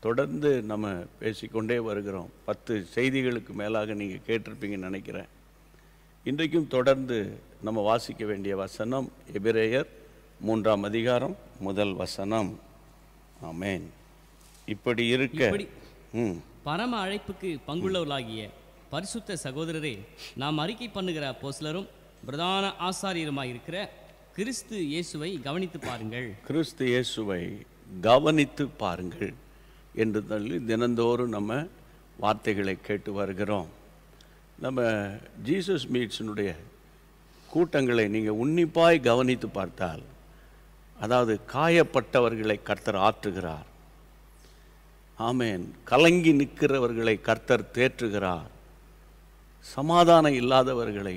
தொடர்ந்து நம்ம பேசிக்கொண்டே வருகிறோம் பத்து செய்திகளுக்கு மேலாக நீங்கள் கேட்டிருப்பீங்கன்னு நினைக்கிறேன் இன்றைக்கும் தொடர்ந்து நம்ம வாசிக்க வேண்டிய வசனம் எபிரேயர் மூன்றாம் அதிகாரம் முதல் வசனம் ஆமென் இப்படி இருக்க இப்படி ம் பரம அழைப்புக்கு பங்குள்ளவர்களாகிய பரிசுத்த சகோதரரே நாம் அறிக்கை பண்ணுகிற அப்போஸ்தலரும் பிரதான ஆசாரியருமாய் இருக்கிற கிறிஸ்து இயேசுவை கவனித்து பாருங்கள் கிறிஸ்து இயேசுவை கவனித்து பாருங்கள் என்று சொல்லி தினந்தோறும் நம்ம வார்த்தைகளை கேட்டு வருகிறோம் நம்ம ஜீசஸ் மீட்ஸினுடைய கூட்டங்களை நீங்கள் உன்னிப்பாய் கவனித்து பார்த்தால் அதாவது காயப்பட்டவர்களை கர்த்தர் ஆற்றுகிறார் ஆமேன் கலங்கி நிற்கிறவர்களை கர்த்தர் தேற்றுகிறார் சமாதானம் இல்லாதவர்களை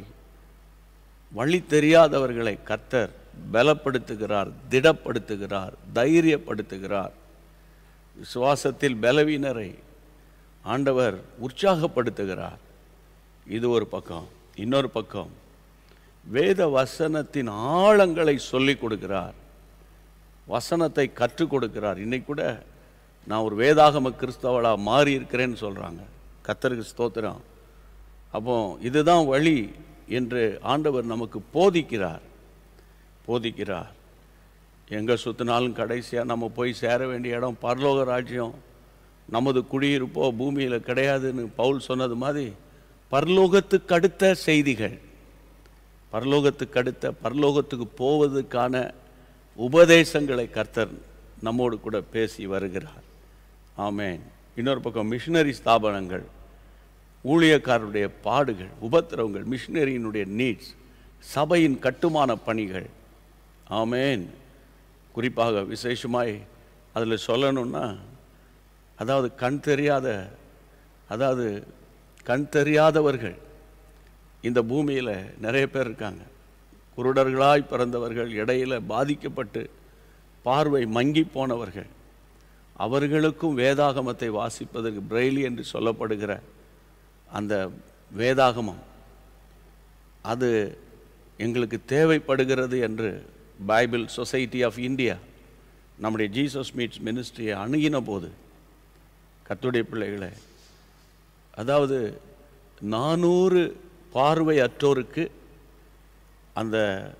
வழி தெரியாதவர்களை கர்த்தர் பலப்படுத்துகிறார் திடப்படுத்துகிறார் தைரியப்படுத்துகிறார் விசுவாசத்தில் பலவீனரை ஆண்டவர் உற்சாகப்படுத்துகிறார் இது ஒரு பக்கம் இன்னொரு பக்கம் வேத வசனத்தின் ஆழங்களை சொல்லிக் கொடுக்கிறார் வசனத்தை கற்றுக் கொடுக்கிறார் இன்னைக்கு கூட நான் ஒரு வேதாகம கிறிஸ்தவளாக மாறி இருக்கிறேன்னு சொல்கிறாங்க கத்தருக்கு ஸ்தோத்திரம் அப்போ இதுதான் வழி என்று ஆண்டவர் நமக்கு போதிக்கிறார் போதிக்கிறார் எங்கே சுற்றினாலும் கடைசியாக நம்ம போய் சேர வேண்டிய இடம் பரலோக ராஜ்யம் நமது குடியிருப்போ பூமியில் கிடையாதுன்னு பவுல் சொன்னது மாதிரி பரலோகத்துக்கு அடுத்த செய்திகள் பரலோகத்துக்கு அடுத்த பரலோகத்துக்கு போவதற்கான உபதேசங்களை கர்த்தர் நம்மோடு கூட பேசி வருகிறார் ஆமென் இன்னொரு பக்கம் மிஷினரி ஸ்தாபனங்கள் ஊழியக்காரருடைய பாடுகள் உபத்திரவங்கள் மிஷினரியினுடைய நீட்ஸ் சபையின் கட்டுமான பணிகள் ஆமென் குறிப்பாக விசேஷமாய் அதில் சொல்லணும்னா அதாவது கண் தெரியாத அதாவது கண் தெரியாதவர்கள் இந்த பூமியில் நிறைய பேர் இருக்காங்க குருடர்களாய் பிறந்தவர்கள் இடையில பாதிக்கப்பட்டு பார்வை மங்கி போனவர்கள் அவர்களுக்கும் வேதாகமத்தை வாசிப்பதற்கு பிரெய்லி என்று சொல்லப்படுகிற அந்த வேதாகமம் அது எங்களுக்கு தேவைப்படுகிறது என்று பைபிள் சொசைட்டி ஆஃப் இந்தியா நம்முடைய ஜீசஸ் மீட்ஸ் மினிஸ்ட்ரியை அணுகின போது கத்துடைய பிள்ளைகளை அதாவது நானூறு பார்வையற்றோருக்கு அந்த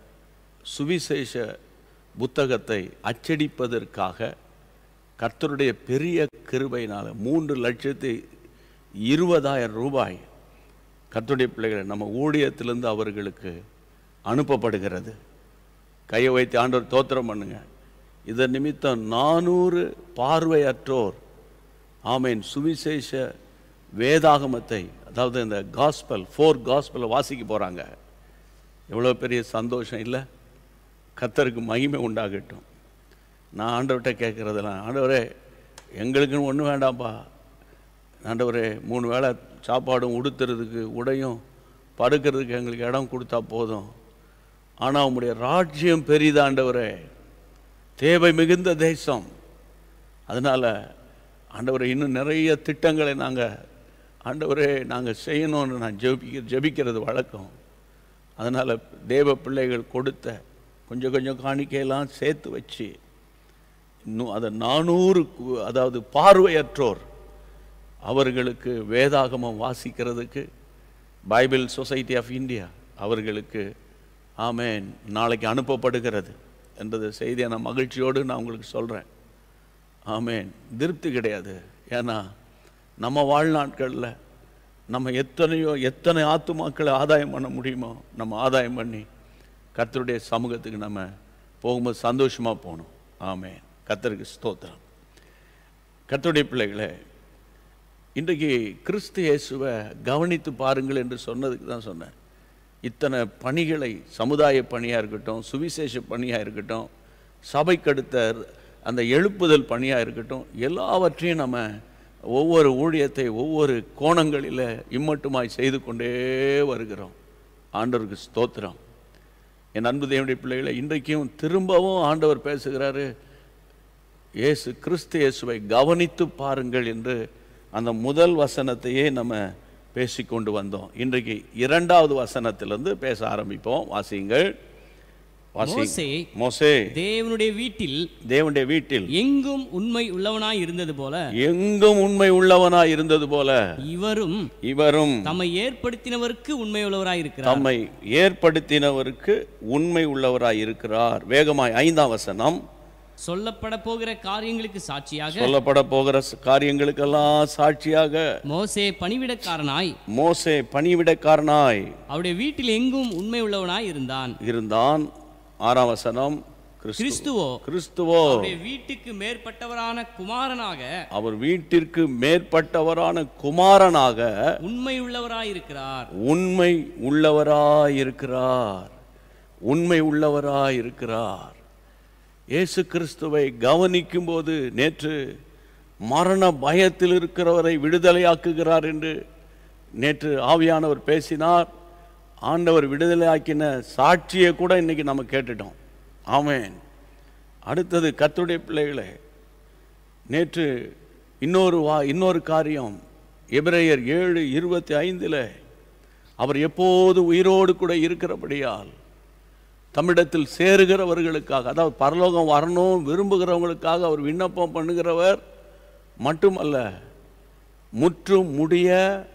சுவிசேஷ புத்தகத்தை அச்சடிப்பதற்காக கர்த்தருடைய பெரிய கிருபையினால் மூன்று லட்சத்தி இருபதாயிரம் ரூபாய் கர்த்தருடைய பிள்ளைகளை நம்ம ஊழியத்திலிருந்து அவர்களுக்கு அனுப்பப்படுகிறது கையை வைத்து ஆண்டவர் தோத்திரம் பண்ணுங்க இதன் நிமித்தம் நானூறு பார்வையற்றோர் ஆமேன் சுவிசேஷ வேதாகமத்தை அதாவது இந்த காஸ்பல் ஃபோர் காஸ்பலை வாசிக்க போகிறாங்க எவ்வளோ பெரிய சந்தோஷம் இல்லை கத்தருக்கு மகிமை உண்டாகட்டும் நான் ஆண்டவர்கிட்ட கேட்குறதெல்லாம் ஆண்டவரே எங்களுக்குன்னு ஒன்றும் வேண்டாம்ப்பா ஆண்டவரே மூணு வேளை சாப்பாடும் உடுத்துறதுக்கு உடையும் படுக்கிறதுக்கு எங்களுக்கு இடம் கொடுத்தா போதும் ஆனால் உம்முடைய ராஜ்யம் பெரிதாண்டவரே தேவை மிகுந்த தேசம் அதனால் ஆண்டவரே இன்னும் நிறைய திட்டங்களை நாங்கள் ஆண்டவரே நாங்கள் செய்யணும்னு நான் ஜெபிக்க ஜெபிக்கிறது வழக்கம் அதனால் தேவ பிள்ளைகள் கொடுத்த கொஞ்சம் கொஞ்சம் காணிக்கையெல்லாம் சேர்த்து வச்சு இன்னும் அதை நானூறு கு- அதாவது பார்வையற்றோர் அவர்களுக்கு வேதாகமம் வாசிக்கிறதுக்கு பைபிள் சொசைட்டி ஆஃப் இந்தியா அவர்களுக்கு ஆமென் நாளைக்கு அனுப்பப்படுகிறது என்றது செய்தியை நான் மகிழ்ச்சியோடு நான் உங்களுக்கு சொல்கிறேன் ஆமென் திருப்தி கிடையாது ஏன்னா நம்ம வாழ்நாட்களில் நம்ம எத்தனையோ எத்தனை ஆத்துமாக்களை ஆதாயம் பண்ண முடியுமோ நம்ம ஆதாயம் பண்ணி கர்த்தருடைய சமூகத்துக்கு நம்ம போகும்போது சந்தோஷமாக போகணும் ஆமென் கர்த்தருக்கு ஸ்தோத்திரம் கர்த்தருடைய பிள்ளைகளே இன்றைக்கு கிறிஸ்து இயேசுவை கவனித்து பாருங்கள் என்று சொன்னதுக்கு தான் சொன்னேன் இத்தனை பணிகளை சமுதாய பணியாக இருக்கட்டும் சுவிசேஷ பணியாக இருக்கட்டும் சபைக்கடுத்த அந்த எழுப்புதல் பணியாக இருக்கட்டும் எல்லாவற்றையும் நம்ம ஒவ்வொரு ஊழியத்தை ஒவ்வொரு கோணங்களில் இம்மட்டுமாய் செய்து கொண்டே வருகிறோம் ஆண்டவருக்கு ஸ்தோத்திரம் என் அன்பு தேவனுடைய பிள்ளைகளை இன்றைக்கும் திரும்பவும் ஆண்டவர் பேசுகிறாரு இயேசு கிறிஸ்து இயேசுவை கவனித்து பாருங்கள் என்று அந்த முதல் வசனத்தையே நம்ம பேசிக்கொண்டு வந்தோம் இன்றைக்கு இரண்டாவது வசனத்திலிருந்து பேச ஆரம்பிப்போம் வாசியுங்கள் வாசி மோசே மோசே தேவனுடைய வீட்டில் தேவனுடைய வீட்டில் எங்கும் உண்மை உள்ளவனாய் இருந்தது போல எங்கும் உண்மை உள்ளவனாய் இருந்தது போல இவரும் இவரும் தம்மை ஏற்படுத்தினவருக்கு உண்மை உள்ளவராய் இருக்கிறார் தம்மை ஏற்படுத்தினவருக்கு உண்மை உள்ளவராய் இருக்கிறார் வேகமாய் ஐந்தாம் வசனம் சொல்லப்பட போகிற காரியங்களுக்கு சாட்சியாக சொல்லப்பட போகிற ச- காரியங்களுக்கெல்லாம் சாட்சியாக மோசே பணிவிடக்காரனாய் மோசே பணிவிடக்காரனாய் அவருடைய வீட்டில் எங்கும் உண்மை உள்ளவனாய் இருந்தான் இருந்தான் ஆறாம் வசனம் கிறிஸ்து கிறிஸ்துவோ கிறிஸ்துவோ அவருடைய வீட்டுக்கு மேற்பட்டவரான குமாரனாக அவர் வீட்டிற்கு மேற்பட்டவரான குமாரனாக உண்மை உள்ளவராய் இருக்கிறார் உண்மை உள்ளவராயிருக்கிறார் உண்மை உள்ளவராயிருக்கிறார் இயேசு கிறிஸ்துவை கவனிக்கும்போது நேற்று மரண பயத்தில் இருக்கிறவரை விடுதலையாக்குகிறார் என்று நேற்று ஆவியானவர் பேசினார் ஆண்டவர் விடுதலையாக்கின சாட்சியை கூட இன்னைக்கு நம்ம கேட்டுட்டோம் ஆமென் அடுத்தது கர்த்தருடைய பிள்ளைகளே நேற்று இன்னொரு வா இன்னொரு காரியம் எபிரேயர் ஏழு இருபத்தி ஐந்தில் அவர் எப்போது உயிரோடு கூட இருக்கிறபடியால் தமிழத்தில் சேருகிறவர்களுக்காக அதாவது பரலோகம் வரணும் விரும்புகிறவங்களுக்காக அவர் விண்ணப்பம் பண்ணுகிறவர் மட்டுமல்ல முற்றும் முடிய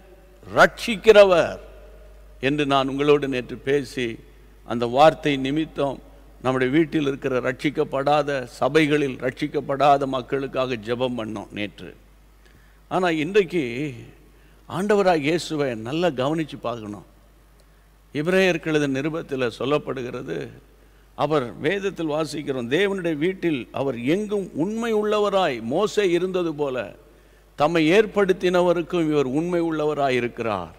ரட்சிக்கிறவர் என்று நான் உங்களோடு நேற்று பேசி அந்த வார்த்தை நிமித்தம் நம்முடைய வீட்டில் இருக்கிற ரட்சிக்கப்படாத சபைகளில் ரட்சிக்கப்படாத மக்களுக்காக ஜெபம் பண்ணோம் நேற்று ஆனால் இன்றைக்கு ஆண்டவராக இயேசுவை நல்லா கவனித்து பார்க்கணும் இப்ரேயர்களது நிருபத்தில் சொல்லப்படுகிறது அவர் வேதத்தில் வாசிக்கிறோம் தேவனுடைய வீட்டில் அவர் எங்கும் உண்மை உள்ளவராய் மோசே இருந்தது போல தம்மை ஏற்படுத்தினவருக்கும் இவர் உண்மை உள்ளவராய் இருக்கிறார்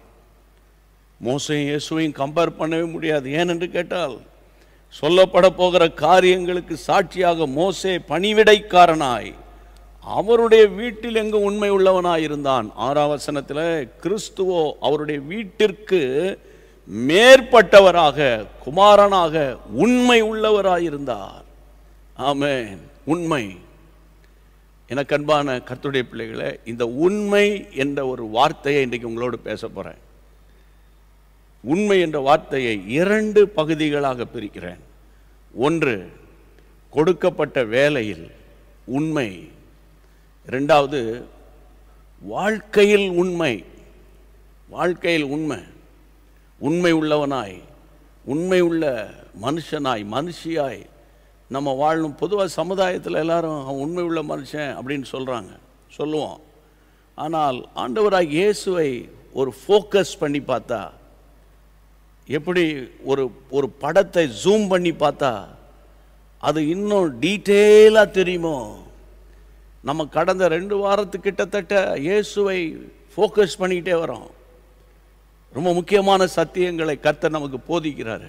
மோசையும் இயேசுவையும் கம்பேர் பண்ணவே முடியாது ஏனென்று கேட்டால் சொல்லப்பட போகிற காரியங்களுக்கு சாட்சியாக மோசே பணிவிடைக்காரனாய் அவருடைய வீட்டில் எங்கு உண்மை உள்ளவனாய் இருந்தான் ஆறாம் வசனத்தில் கிறிஸ்துவோ அவருடைய வீட்டிற்கு மேற்பட்டவராக குமாரனாக உண்மை உள்ளவராயிருந்தார் ஆமென் உண்மை எனக்கு அன்பான கர்த்தருடைய பிள்ளைகளே இந்த உண்மை என்ற ஒரு வார்த்தையை இன்றைக்கு உங்களோடு பேச போகிறேன் உண்மை என்ற வார்த்தையை இரண்டு பகுதிகளாக பிரிக்கிறேன் ஒன்று கொடுக்கப்பட்ட வேலையில் உண்மை இரண்டாவது வாழ்க்கையில் உண்மை வாழ்க்கையில் உண்மை உண்மை உள்ளவனாய் உண்மை உள்ள மனுஷனாய் மனுஷியாய் நம்ம வாழணும் பொதுவாக சமுதாயத்தில் எல்லாரும் அவன் உண்மை உள்ள மனுஷன் அப்படின்னு சொல்கிறாங்க சொல்லுவோம் ஆனால் ஆண்டவராக இயேசுவை ஒரு ஃபோக்கஸ் பண்ணி பார்த்தா எப்படி ஒரு ஒரு படத்தை ஜூம் பண்ணி பார்த்தா அது இன்னும் டீட்டெயிலாக தெரியுமோ நம்ம கடந்த ரெண்டு வாரத்துக்கு கிட்டத்தட்ட இயேசுவை ஃபோக்கஸ் பண்ணிக்கிட்டே வரோம் ரொம்ப முக்கியமான சத்தியங்களை கர்த்தர் நமக்கு போதிக்கிறாரு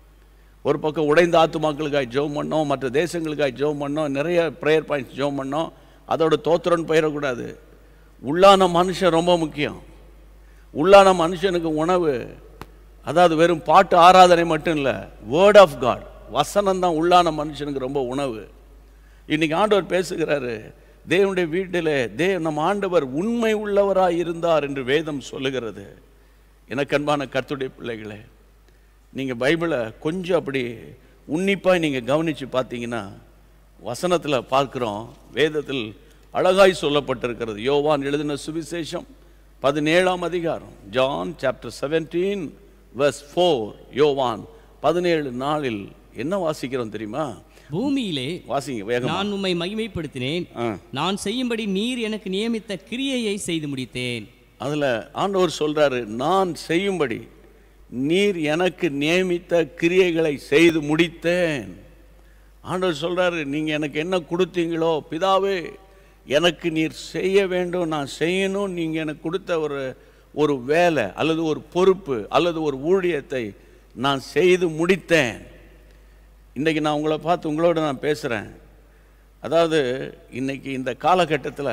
ஒரு பக்கம் உடைந்த ஆத்துமாக்களுக்காக ஜெபம் பண்ணோம் மற்ற தேசங்களுக்காக ஜெபம் பண்ணோம் நிறைய ப்ரேயர் பாயிண்ட்ஸ் ஜெபம் பண்ணோம் அதோட தோத்திரன்னு போயிடக்கூடாது உள்ளான மனுஷன் ரொம்ப முக்கியம் உள்ளான மனுஷனுக்கு உணவு அதாவது வெறும் பாட்டு ஆராதனை மட்டும் இல்லை வேர்ட் ஆஃப் காட் வசனம் தான் உள்ளான மனுஷனுக்கு ரொம்ப உணவு இன்னைக்கு ஆண்டவர் பேசுகிறாரு தேவனுடைய வீட்டில் தே நம்ம ஆண்டவர் உண்மை உள்ளவராய் இருந்தார் என்று வேதம் சொல்லுகிறது எனக்கு அன்பான கர்த்தருடைய பிள்ளைகளே நீங்கள் பைபிளை கொஞ்சம் அப்படி உன்னிப்பாக நீங்கள் கவனித்து பார்த்தீங்கன்னா வசனத்தில் பார்க்குறோம் வேதத்தில் அழகாய் சொல்லப்பட்டிருக்கிறது யோவான் எழுதின சுவிசேஷம் பதினேழாம் அதிகாரம் John chapter seventeen verse four யோவான் பதினேழு நாளில் என்ன வாசிக்கிறோம் தெரியுமா பூமியிலே வாசிங்க வேகமா நான் உம்மை மகிமைப்படுத்தினேன் ஆ நான் செய்யும்படி நீர் எனக்கு நியமித்த கிரியையை செய்து முடித்தேன் அதில் ஆண்டவர் சொல்றாரு நான் செய்யும்படி நீர் எனக்கு நியமித்த கிரியைகளை செய்து முடித்தேன் ஆண்டவர் சொல்றாரு நீங்க எனக்கு என்ன கொடுத்தீங்களோ பிதாவே எனக்கு நீர் செய்ய வேண்டும் நான் செய்யணும் நீங்க எனக்கு கொடுத்த ஒரு ஒரு வேலை அல்லது ஒரு பொறுப்பு அல்லது ஒரு ஊழியத்தை நான் செய்து முடித்தேன் இன்றைக்கி நான் உங்களை பார்த்து உங்களோட நான் பேசுகிறேன் அதாவது இன்னைக்கு இந்த காலகட்டத்தில்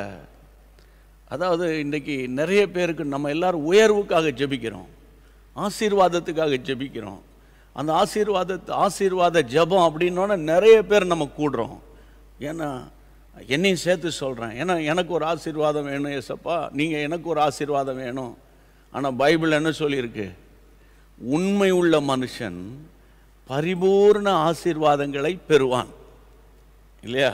அதாவது இன்றைக்கி நிறைய பேருக்கு நம்ம எல்லாரும் உயர்வுக்காக ஜெபிக்கிறோம் ஆசீர்வாதத்துக்காக ஜெபிக்கிறோம் அந்த ஆசீர்வாத ஆசீர்வாத ஜெபம் அப்படின்னோட நிறைய பேர் நம்ம கூடுறோம் ஏன்னா என்னையும் சேர்த்து சொல்கிறேன் ஏன்னா எனக்கு ஒரு ஆசீர்வாதம் வேணும் ஏசப்பா நீங்கள் எனக்கு ஒரு ஆசீர்வாதம் வேணும் ஆனால் பைபிள் என்ன சொல்லியிருக்கு உண்மை உள்ள மனுஷன் பரிபூர்ண ஆசீர்வாதங்களை பெறுவான் இல்லையா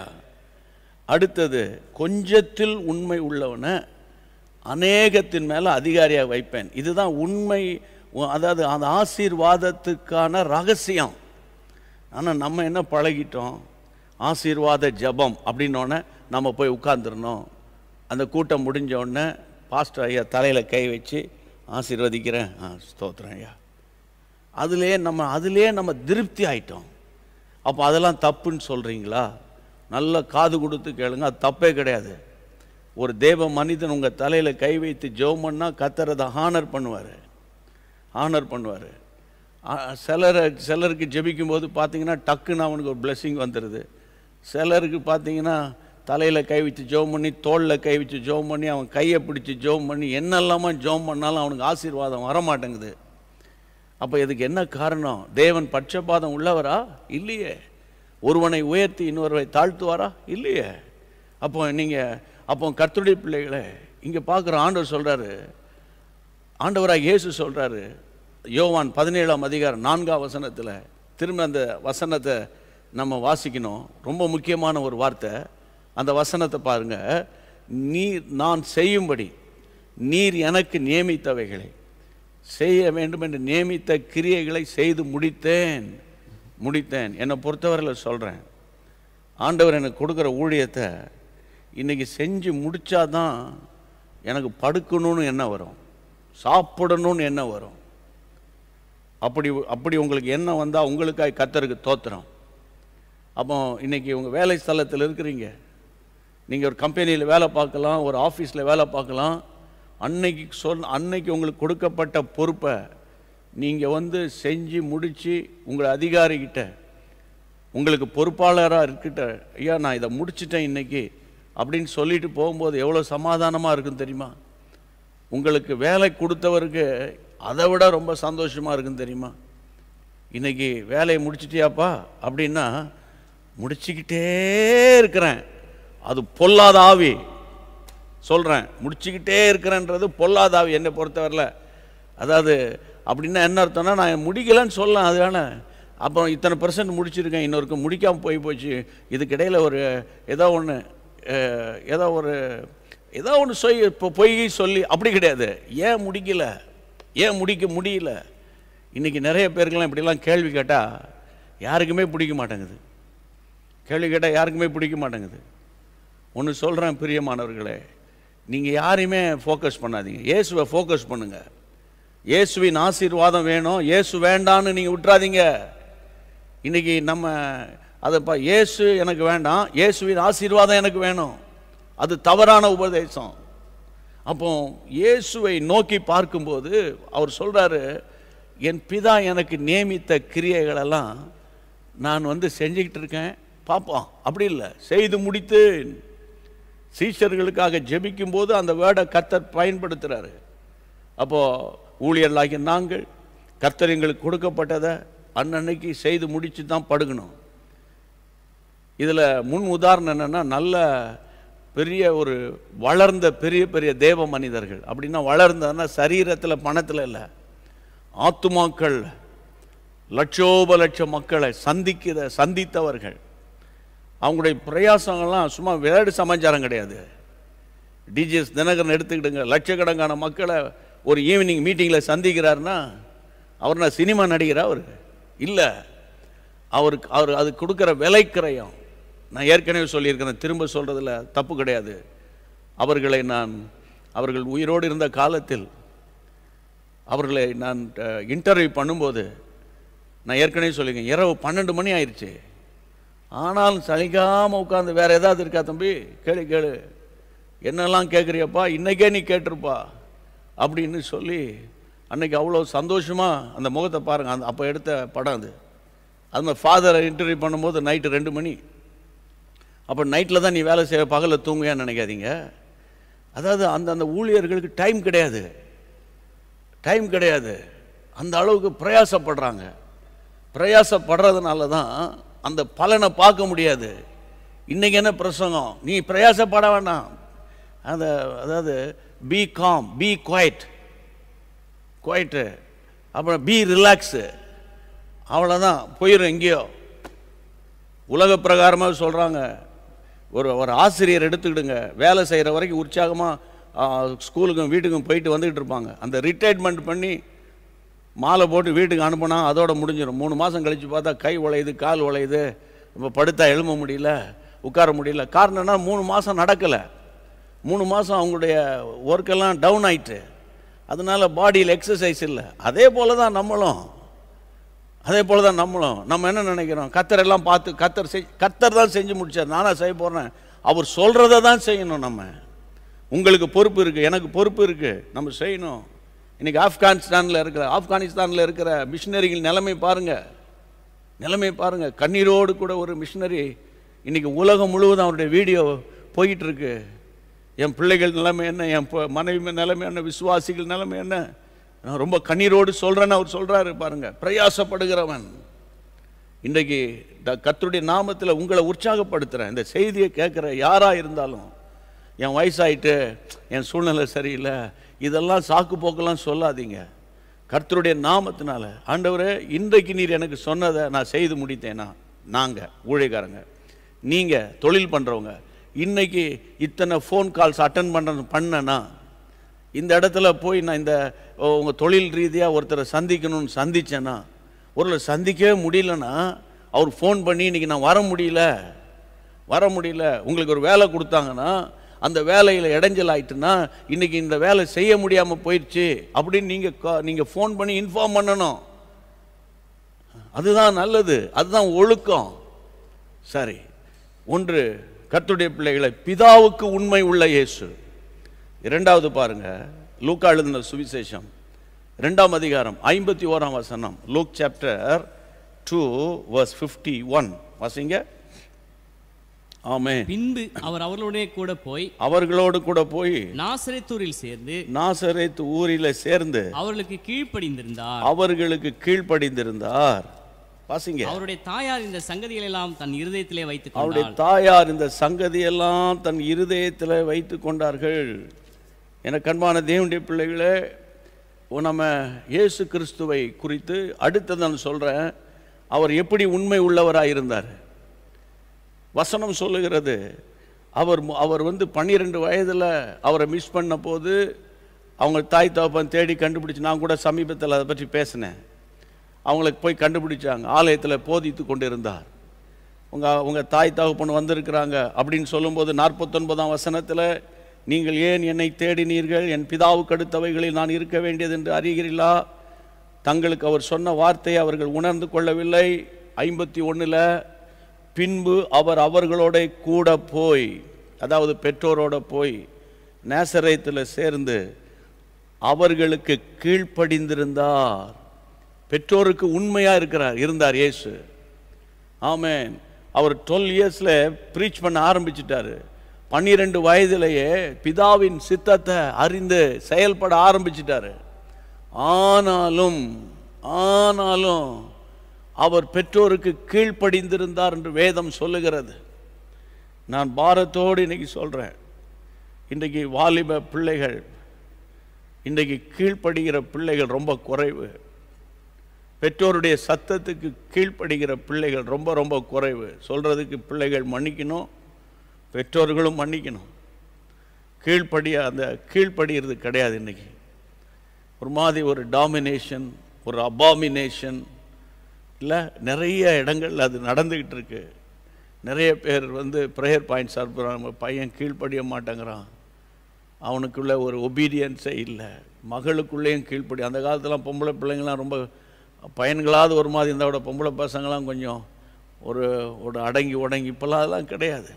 அடுத்தது கொஞ்சத்தில் உண்மை உள்ளவனை அநேகத்தின் மேலே அதிகாரியாக வைப்பேன் இதுதான் உண்மை உ- அதாவது அந்த ஆசீர்வாதத்துக்கான ரகசியம் ஆனால் நம்ம என்ன பழகிட்டோம் ஆசீர்வாத ஜெபம் அப்படின்னோடனே நம்ம போய் உட்காந்துருந்தோம் அந்த கூட்டம் முடிஞ்ச உடனே பாஸ்டர் ஐயா தலையில் கை வச்சு ஆசீர்வதிக்கிறேன் ஆ ஸ்தோத்திரம் ஐயா அதுலேயே நம்ம அதுலேயே நம்ம திருப்தி ஆயிட்டோம் அப்போ அதெல்லாம் தப்புன்னு சொல்கிறீங்களா நல்ல காது கொடுத்து கேளுங்க அது தப்பே கிடையாது ஒரு தேவ மனிதன் உங்கள் தலையில் கை வைத்து ஜெபம் பண்ணால் கத்தரதை ஹானர் பண்ணுவார் ஹானர் பண்ணுவார் சிலரை சிலருக்கு ஜெபிக்கும் போது பார்த்தீங்கன்னா டக்குன்னு அவனுக்கு ஒரு blessing வந்துடுது சிலருக்கு பார்த்தீங்கன்னா தலையில் கை வச்சு ஜெபம் பண்ணி தோளில் கை வச்சு ஜெபம் பண்ணி அவன் கையை பிடிச்சி ஜெபம் பண்ணி என்னெல்லாமா ஜெபம் பண்ணாலும் அவனுக்கு ஆசீர்வாதம் வர மாட்டேங்குது அப்போ இதுக்கு என்ன காரணம் தேவன் பட்சபாதம் உள்ளவரா இல்லையே ஒருவனை உயர்த்தி இன்னொருவரை தாழ்த்துவாரா இல்லையே அப்போ நீங்கள் அப்போ கர்த்தருடைய பிள்ளைகளே இங்கே பார்க்குற ஆண்டவர் சொல்கிறாரு ஆண்டவராக இயேசு சொல்கிறாரு யோவான் பதினேழாம் அதிகாரம் நான்காம் வசனத்தில் திரும்ப அந்த வசனத்தை நம்ம வாசிக்கணும் ரொம்ப முக்கியமான ஒரு வார்த்தை அந்த வசனத்தை பாருங்க நீர் நான் செய்யும்படி நீர் எனக்கு நியமித்தவைகளை செய்ய வேண்டும் என்று நியமித்த கிரியைகளை செய்து முடித்தேன் முடித்தேன் என்னை பொறுத்தவரையில் சொல்கிறேன் ஆண்டவர் எனக்கு கொடுக்குற ஊழியத்தை இன்னைக்கு செஞ்சு முடிச்சாதான் எனக்கு படுக்கணும்னு என்ன வரும் சாப்பிடணும்னு என்ன வரும் அப்படி அப்படி உங்களுக்கு என்ன வந்தால் உங்களுக்காக கத்தருக்கு தோத்துறோம் அப்போ இன்னைக்கு உங்கள் வேலை ஸ்தலத்தில் இருக்கிறீங்க நீங்கள் ஒரு கம்பெனியில் வேலை பார்க்கலாம் ஒரு ஆஃபீஸில் வேலை பார்க்கலாம் அன்னைக்கு சொல் அன்னைக்கு உங்களுக்கு கொடுக்கப்பட்ட பொறுப்பை நீங்கள் வந்து செஞ்சு முடித்து உங்கள் அதிகாரிகிட்ட உங்களுக்கு பொறுப்பாளராக இருக்கிட்ட ஐயா நான் இதை முடிச்சிட்டேன் இன்னைக்கு அப்படின்னு சொல்லிட்டு போகும்போது எவ்வளோ சமாதானமாக இருக்கும் தெரியுமா உங்களுக்கு வேலை கொடுத்தவருக்கு அதை விட ரொம்ப சந்தோஷமாக இருக்கும் தெரியுமா இன்னைக்கு வேலையை முடிச்சிட்டியாப்பா அப்படின்னா முடிச்சுக்கிட்டே இருக்கிறேன் அது பொல்லாத ஆவி சொல்கிறேன் முடிச்சுக்கிட்டே இருக்கிறேன்றது பொல்லாத ஆவி என்னை பொறுத்தவரையில் அதாவது அப்படின்னா என்ன அர்த்தம்னா நான் முடிக்கலைன்னு சொல்லலாம் அதனால அப்புறம் இத்தனை பர்சன்ட் முடிச்சிருக்கேன் இன்னொருக்கு முடிக்காமல் போய் போச்சு இதுக்கிடையில் ஒரு ஏதோ ஒன்று ஏதோ ஒரு ஏதோ ஒன்று சொய் இப்போ பொய் சொல்லி அப்படி கிடையாது ஏன் முடிக்கல ஏன் முடிக்க முடியல இன்றைக்கி நிறைய பேருக்கெல்லாம் இப்படிலாம் கேள்வி கேட்டால் யாருக்குமே பிடிக்க மாட்டேங்குது கேள்வி கேட்டால் யாருக்குமே பிடிக்க மாட்டேங்குது ஒன்று சொல்கிறேன் பிரியமானவர்களே நீங்கள் யாரையுமே ஃபோக்கஸ் பண்ணாதீங்க இயேசுவை ஃபோக்கஸ் பண்ணுங்க இயேசுவின் ஆசீர்வாதம் வேணும் இயேசு வேண்டான்னு நீங்கள் விட்டுறாதீங்க இன்னைக்கு நம்ம அதைப்பா இயேசு எனக்கு வேண்டாம் இயேசுவின் ஆசீர்வாதம் எனக்கு வேணும் அது தவறான உபதேசம் அப்போ இயேசுவை நோக்கி பார்க்கும்போது அவர் சொல்றாரு என் பிதா எனக்கு நியமித்த கிரியைகளெல்லாம் நான் வந்து செஞ்சுக்கிட்டு இருக்கேன் பார்ப்போம் அப்படி இல்லை செய்து முடித்தேன் சீஷர்களுக்காக ஜெபிக்கும் போது அந்த வேர்டை கர்த்தர் பயன்படுத்துகிறாரு அப்போது ஊழியர்களாகிய நாங்கள் கர்த்தர் எங்களுக்கு கொடுக்கப்பட்டதை அன்னன்னைக்கு செய்து முடிச்சு தான் படுக்கணும் இதில் முன் உதாரணம் என்னென்னா நல்ல பெரிய ஒரு வளர்ந்த பெரிய பெரிய தேவ மனிதர்கள் அப்படின்னா வளர்ந்ததுன்னா சரீரத்தில் பணத்தில் இல்லை ஆத்துமாக்கள் லட்சோப லட்ச மக்களை சந்திக்கிற சந்தித்தவர்கள் அவங்களுடைய பிரயாசங்கள்லாம் சும்மா விளையாடு சமாச்சாரம் கிடையாது டிஜிஎஸ் தினகரன் எடுத்துக்கிடுங்க லட்சக்கணக்கான மக்களை ஒரு ஈவினிங் மீட்டிங்கில் சந்திக்கிறாருன்னா அவர் நான் சினிமா நடிகரா அவர் இல்லை அவருக்கு அவர் அது கொடுக்குற விலைக்கிரயம் நான் ஏற்கனவே சொல்லியிருக்கிறேன் திரும்ப சொல்கிறதுல தப்பு கிடையாது அவர்களை நான் அவர்கள் உயிரோடு இருந்த காலத்தில் அவர்களை நான் இன்டர்வியூ பண்ணும்போது நான் ஏற்கனவே சொல்லியிருக்கேன் இரவு பன்னெண்டு மணி ஆயிடுச்சு ஆனாலும் சலிக்காமல் உட்காந்து வேற ஏதாவது இருக்கா தம்பி கேளு கேளு என்னெல்லாம் கேட்குறியப்பா இன்னைக்கே நீ கேட்டிருப்பா அப்படின்னு சொல்லி அன்னைக்கு அவ்வளோ சந்தோஷமாக அந்த முகத்தை பாருங்கள் அந்த அப்போ எடுத்த படம் அது அது மாதிரி ஃபாதரை இன்டர்வியூ பண்ணும்போது நைட்டு ரெண்டு மணி அப்போ நைட்டில் தான் நீ வேலை செய்ய பகலில் தூங்குவேன்னு நினைக்காதீங்க அதாவது அந்த அந்த ஊழியர்களுக்கு டைம் கிடையாது டைம் கிடையாது அந்த அளவுக்கு பிரயாசப்படுறாங்க பிரயாசப்படுறதுனால தான் அந்த பலனை பார்க்க முடியாது இன்னைக்கு என்ன பிரசங்கம் நீ பிரயாசப்பட வேண்டாம் அந்த அதாவது be calm be quiet quiet அப்புறம் பி ரிலாக்ஸு அவ்வளோதான் போயிடும் எங்கேயோ உலக பிரகாரமாக சொல்கிறாங்க ஒரு ஒரு ஆசிரியர் எடுத்துக்கிடுங்க வேலை செய்கிற வரைக்கும் உற்சாகமாக ஸ்கூலுக்கும் வீட்டுக்கும் போயிட்டு வந்துக்கிட்டு இருப்பாங்க அந்த ரிட்டையர்மெண்ட் பண்ணி மாலை போட்டு வீட்டுக்கு அனுப்புனா அதோட முடிஞ்சிடும் மூணு மாதம் கழித்து பார்த்தா கை உழையுது கால் உழையுது இப்போ படுத்தா எழும்ப முடியல உட்கார முடியல காரணம்னா மூணு மாதம் நடக்கலை மூணு மாதம் அவங்களுடைய ஒர்க்கெல்லாம் டவுன் ஆயிட்டு அதனால பாடியில் எக்ஸசைஸ் இல்லை அதே போல தான் நம்மளும் அதே போல தான் நம்மளும் நம்ம என்ன நினைக்கிறோம் கத்தர் எல்லாம் பார்த்து கத்தர் செய் கத்தர் தான் செஞ்சு முடிச்சார் நானா செய்ய போகிறேன் அவர் சொல்கிறத தான் செய்யணும் நம்ம உங்களுக்கு பொறுப்பு இருக்குது எனக்கு பொறுப்பு இருக்குது நம்ம செய்யணும் இன்னைக்கு ஆப்கானிஸ்தானில் இருக்கிற ஆப்கானிஸ்தானில் இருக்கிற மிஷினரிகள் நிலைமை பாருங்கள் நிலைமை பாருங்கள் கண்ணீரோடு கூட ஒரு மிஷினரி இன்னைக்கு உலகம் முழுவதும் அவருடைய வீடியோ போயிட்டு இருக்கு என் பிள்ளைகள் நிலைமை என்ன என் ப- மனைவி நிலைமை என்ன விசுவாசிகள் நிலைமை என்ன நான் ரொம்ப கண்ணீரோடு சொல்கிறேன்னு அவர் சொல்கிறாரு பாருங்க பிரயாசப்படுகிறவன் இன்றைக்கு த கர்த்தருடைய நாமத்தில் உங்களை உற்சாகப்படுத்துகிறேன் இந்த செய்தியை கேட்குற யாராக இருந்தாலும் என் வயசாயிட்டு என் சூழ்நிலை சரியில்லை இதெல்லாம் சாக்கு போக்கெல்லாம் சொல்லாதீங்க கர்த்தருடைய நாமத்தினால ஆண்டவரே இன்றைக்கு நீர் எனக்கு சொன்னதை நான் செய்து முடித்தேனா நாங்கள் ஊழியக்காரங்க நீங்கள் தொழில் பண்ணுறவங்க இன்னைக்கு இத்தனை ஃபோன் கால்ஸ் அட்டன் பண்ண பண்ணனா இந்த இடத்துல போய் நான் இந்த உங்கள் தொழில் ரீதியாக ஒருத்தரை சந்திக்கணும்னு சந்திச்சேன்னா ஒருத்தரை சந்திக்கவே முடியலன்னா அவர் ஃபோன் பண்ணி இன்னைக்கு நான் வர முடியல வர முடியல உங்களுக்கு ஒரு வேலை கொடுத்தாங்கன்னா அந்த வேலையில் இடைஞ்சல் ஆயிட்டுன்னா இன்னைக்கு இந்த வேலை செய்ய முடியாமல் போயிடுச்சு அப்படின்னு நீங்கள் நீங்கள் ஃபோன் பண்ணி இன்ஃபார்ம் பண்ணணும் அதுதான் நல்லது அதுதான் ஒழுக்கம் சரி ஒன்று கர்த்தருடைய பிள்ளைகளை பிதாவுக்கு உண்மை உள்ள இயேசு இரண்டாவது பாருங்க லூக்கா எழுதின சுவிசேஷம் இரண்டாம் அதிகாரம் ஐம்பத்தி ஓராம் வசனம் Luke chapter two verse fifty one வாசிங்க ஆமே பின்பு அவர் அவர்களுடைய கூட போய் அவர்களோடு கூட போய் நாசரேத்தூரில் சேர்ந்து நாசரேத் ஊரில் சேர்ந்து அவர்களுக்கு கீழ்ப்படிந்திருந்தார் அவர்களுக்கு கீழ்ப்படிந்திருந்தார் வாசிங்க அவருடைய தாயார் இந்த சங்கதிகள் எல்லாம் தன் இருதயத்திலே வைத்துக் அவருடைய கொண்டாள் தாயார் இந்த சங்கதியெல்லாம் தன் இருதயத்தில் வைத்து கொண்டார்கள் என கண்பான தேவனுடைய பிள்ளைகளே ஓ, நம்ம இயேசு கிறிஸ்துவை குறித்து அடுத்து நான் சொல்கிறேன் அவர் எப்படி உண்மை உள்ளவராக இருந்தார் வசனம் சொல்லுகிறது அவர் மு- அவர் வந்து பன்னிரெண்டு வயதில் அவரை மிஸ் பண்ண போது அவங்க தாய் தகப்பன் தேடி கண்டுபிடிச்சு நான் கூட சமீபத்தில் அதை பற்றி பேசினேன் அவங்களுக்கு போய் கண்டுபிடிச்சாங்க ஆலயத்தில் போதித்து கொண்டு இருந்தார் உங்கள் உங்கள் தாய் தகப்பன் வந்திருக்கிறாங்க அப்படின்னு சொல்லும்போது நாற்பத்தொன்பதாம் வசனத்தில் நீங்கள் ஏன் என்னை தேடினீர்கள் என் பிதாவுக்கு அடுத்தவைகளில் நான் இருக்க வேண்டியது என்று அறிகிறீர்களா தங்களுக்கு அவர் சொன்ன வார்த்தையை அவர்கள் உணர்ந்து கொள்ளவில்லை ஐம்பத்தி ஒன்றில் பின்பு அவர் அவர்களோட கூட போய் அதாவது பெற்றோரோட போய் நேசரேத்தில் சேர்ந்து அவர்களுக்கு கீழ்ப்படிந்திருந்தார் பெற்றோருக்கு உண்மையாக இருக்கிறார் இருந்தார் இயேசு ஆமென் அவர் டுவெல் இயர்ஸில் ப்ரீச் பண்ண ஆரம்பிச்சிட்டாரு பன்னிரெண்டு வயதிலேயே பிதாவின் சித்தத்தை அறிந்து செயல்பட ஆரம்பிச்சிட்டாரு ஆனாலும் ஆனாலும் அவர் பெற்றோருக்கு கீழ்ப்படிந்திருந்தார் என்று வேதம் சொல்லுகிறது நான் பாரத்தோடு இன்னைக்கு சொல்கிறேன் இன்றைக்கு வாலிப பிள்ளைகள் இன்றைக்கு கீழ்ப்படுகிற பிள்ளைகள் ரொம்ப குறைவு பெற்றோருடைய சத்தத்துக்கு கீழ்ப்படுகிற பிள்ளைகள் ரொம்ப ரொம்ப குறைவு சொல்கிறதுக்கு பிள்ளைகள் மன்னிக்கணும் பெற்றோர்களும் மன்னிக்கணும் கீழ்ப்படிய அந்த கீழ்ப்படுகிறது கிடையாது இன்னைக்கு ஒரு மாதிரி ஒரு டாமினேஷன் ஒரு அபாமினேஷன் இல்லை நிறைய இடங்கள்ல அது நடந்துக்கிட்டு இருக்கு நிறைய பேர் வந்து ப்ரேயர் பாயிண்ட்ஸ் அனுப்புகிறாங்க பையன் கீழ்ப்படிய மாட்டேங்கிறான் அவனுக்குள்ள ஒரு ஒபீடியன்ஸே இல்லை மகளுக்குள்ளேயும் கீழ்ப்படி அந்த காலத்துலாம் பொம்பளை பிள்ளைங்களாம் ரொம்ப பையன்களாவது ஒரு மாதிரி இருந்தால் கூட பொம்பளை பசங்களாம் கொஞ்சம் ஒரு ஒரு அடங்கி உடங்கி இப்போல்லாம் அதெல்லாம் கிடையாது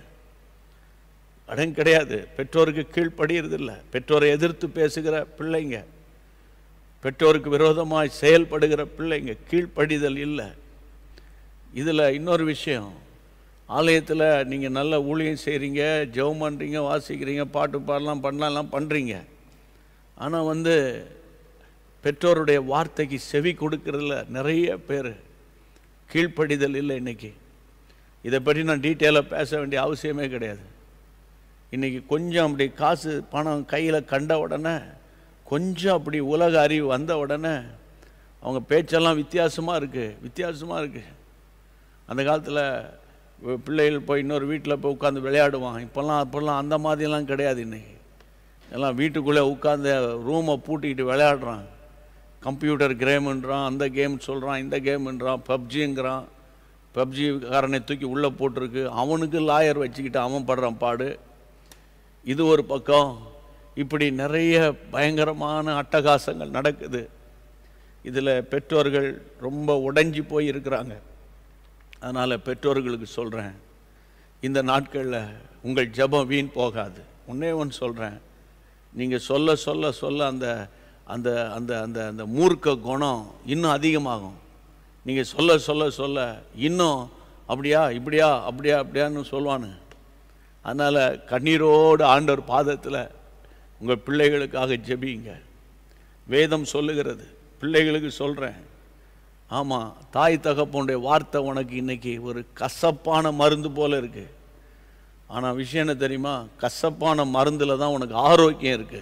அடங்கி கிடையாது பெற்றோருக்கு கீழ்ப்படியறது இல்லை பெற்றோரை எதிர்த்து பேசுகிற பிள்ளைங்க பெற்றோருக்கு விரோதமாய் செயல்படுகிற பிள்ளைங்க கீழ்ப்படிதல் இல்லை இதில் இன்னொரு விஷயம் ஆலயத்தில் நீங்கள் நல்ல ஊழியம் செய்கிறீங்க ஜெபம் பண்ணுறீங்க வாசிக்கிறீங்க பாட்டு பாடலாம் பண்ணலாம் எல்லாம் பண்ணுறீங்க ஆனால் வந்து பெற்றோருடைய வார்த்தைக்கு செவி கொடுக்கறதுல நிறைய பேர் கீழ்ப்படிதல் இல்லை இன்னைக்கு இதை பற்றி நான் டீட்டெயிலாக பேச வேண்டிய அவசியமே கிடையாது இன்னைக்கு கொஞ்சம் அப்படி காசு பணம் கையில் கண்ட உடனே கொஞ்சம் அப்படி உலக அறிவு வந்த உடனே அவங்க பேச்செல்லாம் வித்தியாசமாக இருக்குது வித்தியாசமாக இருக்குது அந்த காலத்தில் பிள்ளைகள் போய் இன்னொரு வீட்டில் போய் உட்காந்து விளையாடுவான் இப்போல்லாம் அப்போல்லாம் அந்த மாதிரிலாம் கிடையாது இன்னைக்கு எல்லாம் வீட்டுக்குள்ளே உட்காந்து ரூமை பூட்டிக்கிட்டு விளையாடுறான் கம்ப்யூட்டர் கேமுன்றான் அந்த கேம் சொல்கிறான் இந்த கேமுன்றான் பப்ஜிங்கிறான் பப்ஜி காரனை தூக்கி உள்ளே போட்டிருக்கு அவனுக்கு லாயர் வச்சுக்கிட்டு அவன் படுறான் பாடு இது ஒரு பக்கம் இப்படி நிறைய பயங்கரமான அட்டகாசங்கள் நடக்குது இதில் பெற்றோர்கள் ரொம்ப உடைஞ்சி போய் இருக்கிறாங்க அதனால் பெற்றோர்களுக்கு சொல்கிறேன் இந்த நாட்களில் உங்கள் ஜெபம் வீண் போகாது ஒன்றே ஒன்று சொல்கிறேன் நீங்கள் சொல்ல சொல்ல சொல்ல அந்த அந்த அந்த அந்த அந்த மூர்க்க குணம் இன்னும் அதிகமாகும் நீங்கள் சொல்ல சொல்ல சொல்ல இன்னும் அப்படியா இப்படியா அப்படியா அப்படியான்னு சொல்லுவானு அதனால் கண்ணீரோடு ஆண்டவர் பாதத்தில் உங்கள் பிள்ளைகளுக்காக ஜெபிங்க வேதம் சொல்லுகிறது பிள்ளைகளுக்கு சொல்கிறேன் ஆமாம் தாய் தகப்பனுடைய வார்த்தை உனக்கு இன்னைக்கு ஒரு கசப்பான மருந்து போல இருக்கு ஆனால் விஷயம் என்ன தெரியுமா கசப்பான மருந்தில் தான் உனக்கு ஆரோக்கியம் இருக்கு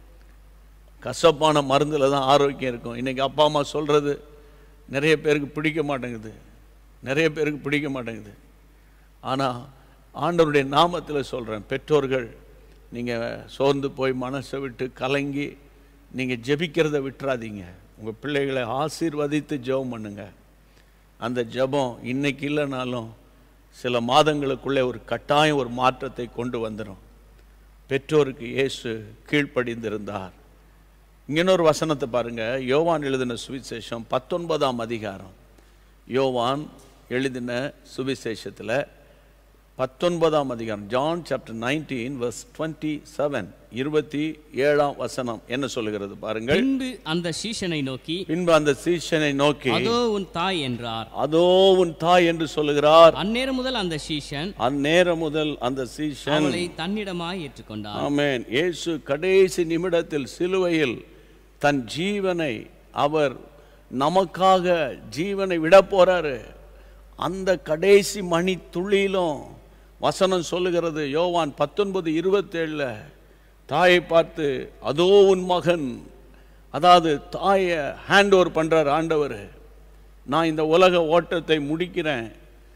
கசப்பான மருந்தில் தான் ஆரோக்கியம் இருக்கும் இன்னைக்கு அப்பா அம்மா சொல்கிறது நிறைய பேருக்கு பிடிக்க மாட்டேங்குது நிறைய பேருக்கு பிடிக்க மாட்டேங்குது ஆனால் ஆண்டவருடைய நாமத்தில் சொல்கிறேன் பெற்றோர்கள் நீங்கள் சோர்ந்து போய் மனசை விட்டு கலங்கி நீங்கள் ஜெபிக்கிறத விட்டுறாதீங்க உங்கள் பிள்ளைகளை ஆசீர்வதித்து ஜெபம் பண்ணுங்க அந்த ஜெபம் இன்னைக்கு இல்லைனாலும் சில மாதங்களுக்குள்ளே ஒரு கட்டாயம் ஒரு மாற்றத்தை கொண்டு வந்துடும் பெற்றோருக்கு இயேசு கீழ்ப்படிந்திருந்தார் இன்னொரு வசனத்தை பாருங்க யோவான் எழுதின சுவிசேஷம் பத்தொன்பதாம் அதிகாரம் யோவான் எழுதின சுவிசேஷத்தில் பத்தொன்பதாம் அதிகாரம் John chapter nineteen verse twenty seven இருபத்தி ஏழாம் வசனம் என்ன சொல்லுகிறது பாருங்கள் பின்பு அந்த சீஷனை நோக்கி பின்பு அந்த சீஷனை நோக்கி அதோ உன் தாய் என்றார் அதோ உன் தாய் என்று சொல்லுகிறார் அந்நேரம் முதல் அந்த சீஷன் அந்நேரம் முதல் அந்த சீஷன் அவளை தன்னிடமாய் ஏற்றுக்கொண்டார் ஆமென் இயேசு கடைசி நிமிடத்தில் சிலுவையில் தன் ஜீவனை அவர் நமக்காக ஜீவனை விட போறாரு அந்த கடைசி மணி துளியிலும் வசனம் சொல்லுகிறது யோவான் பத்தொன்பது இருபத்தேழில் தாயை பார்த்து அதோ உன் மகன் அதாவது தாயை ஹேண்ட் ஓவர் பண்ணுறார் ஆண்டவர் நான் இந்த உலக ஓட்டத்தை முடிக்கிறேன்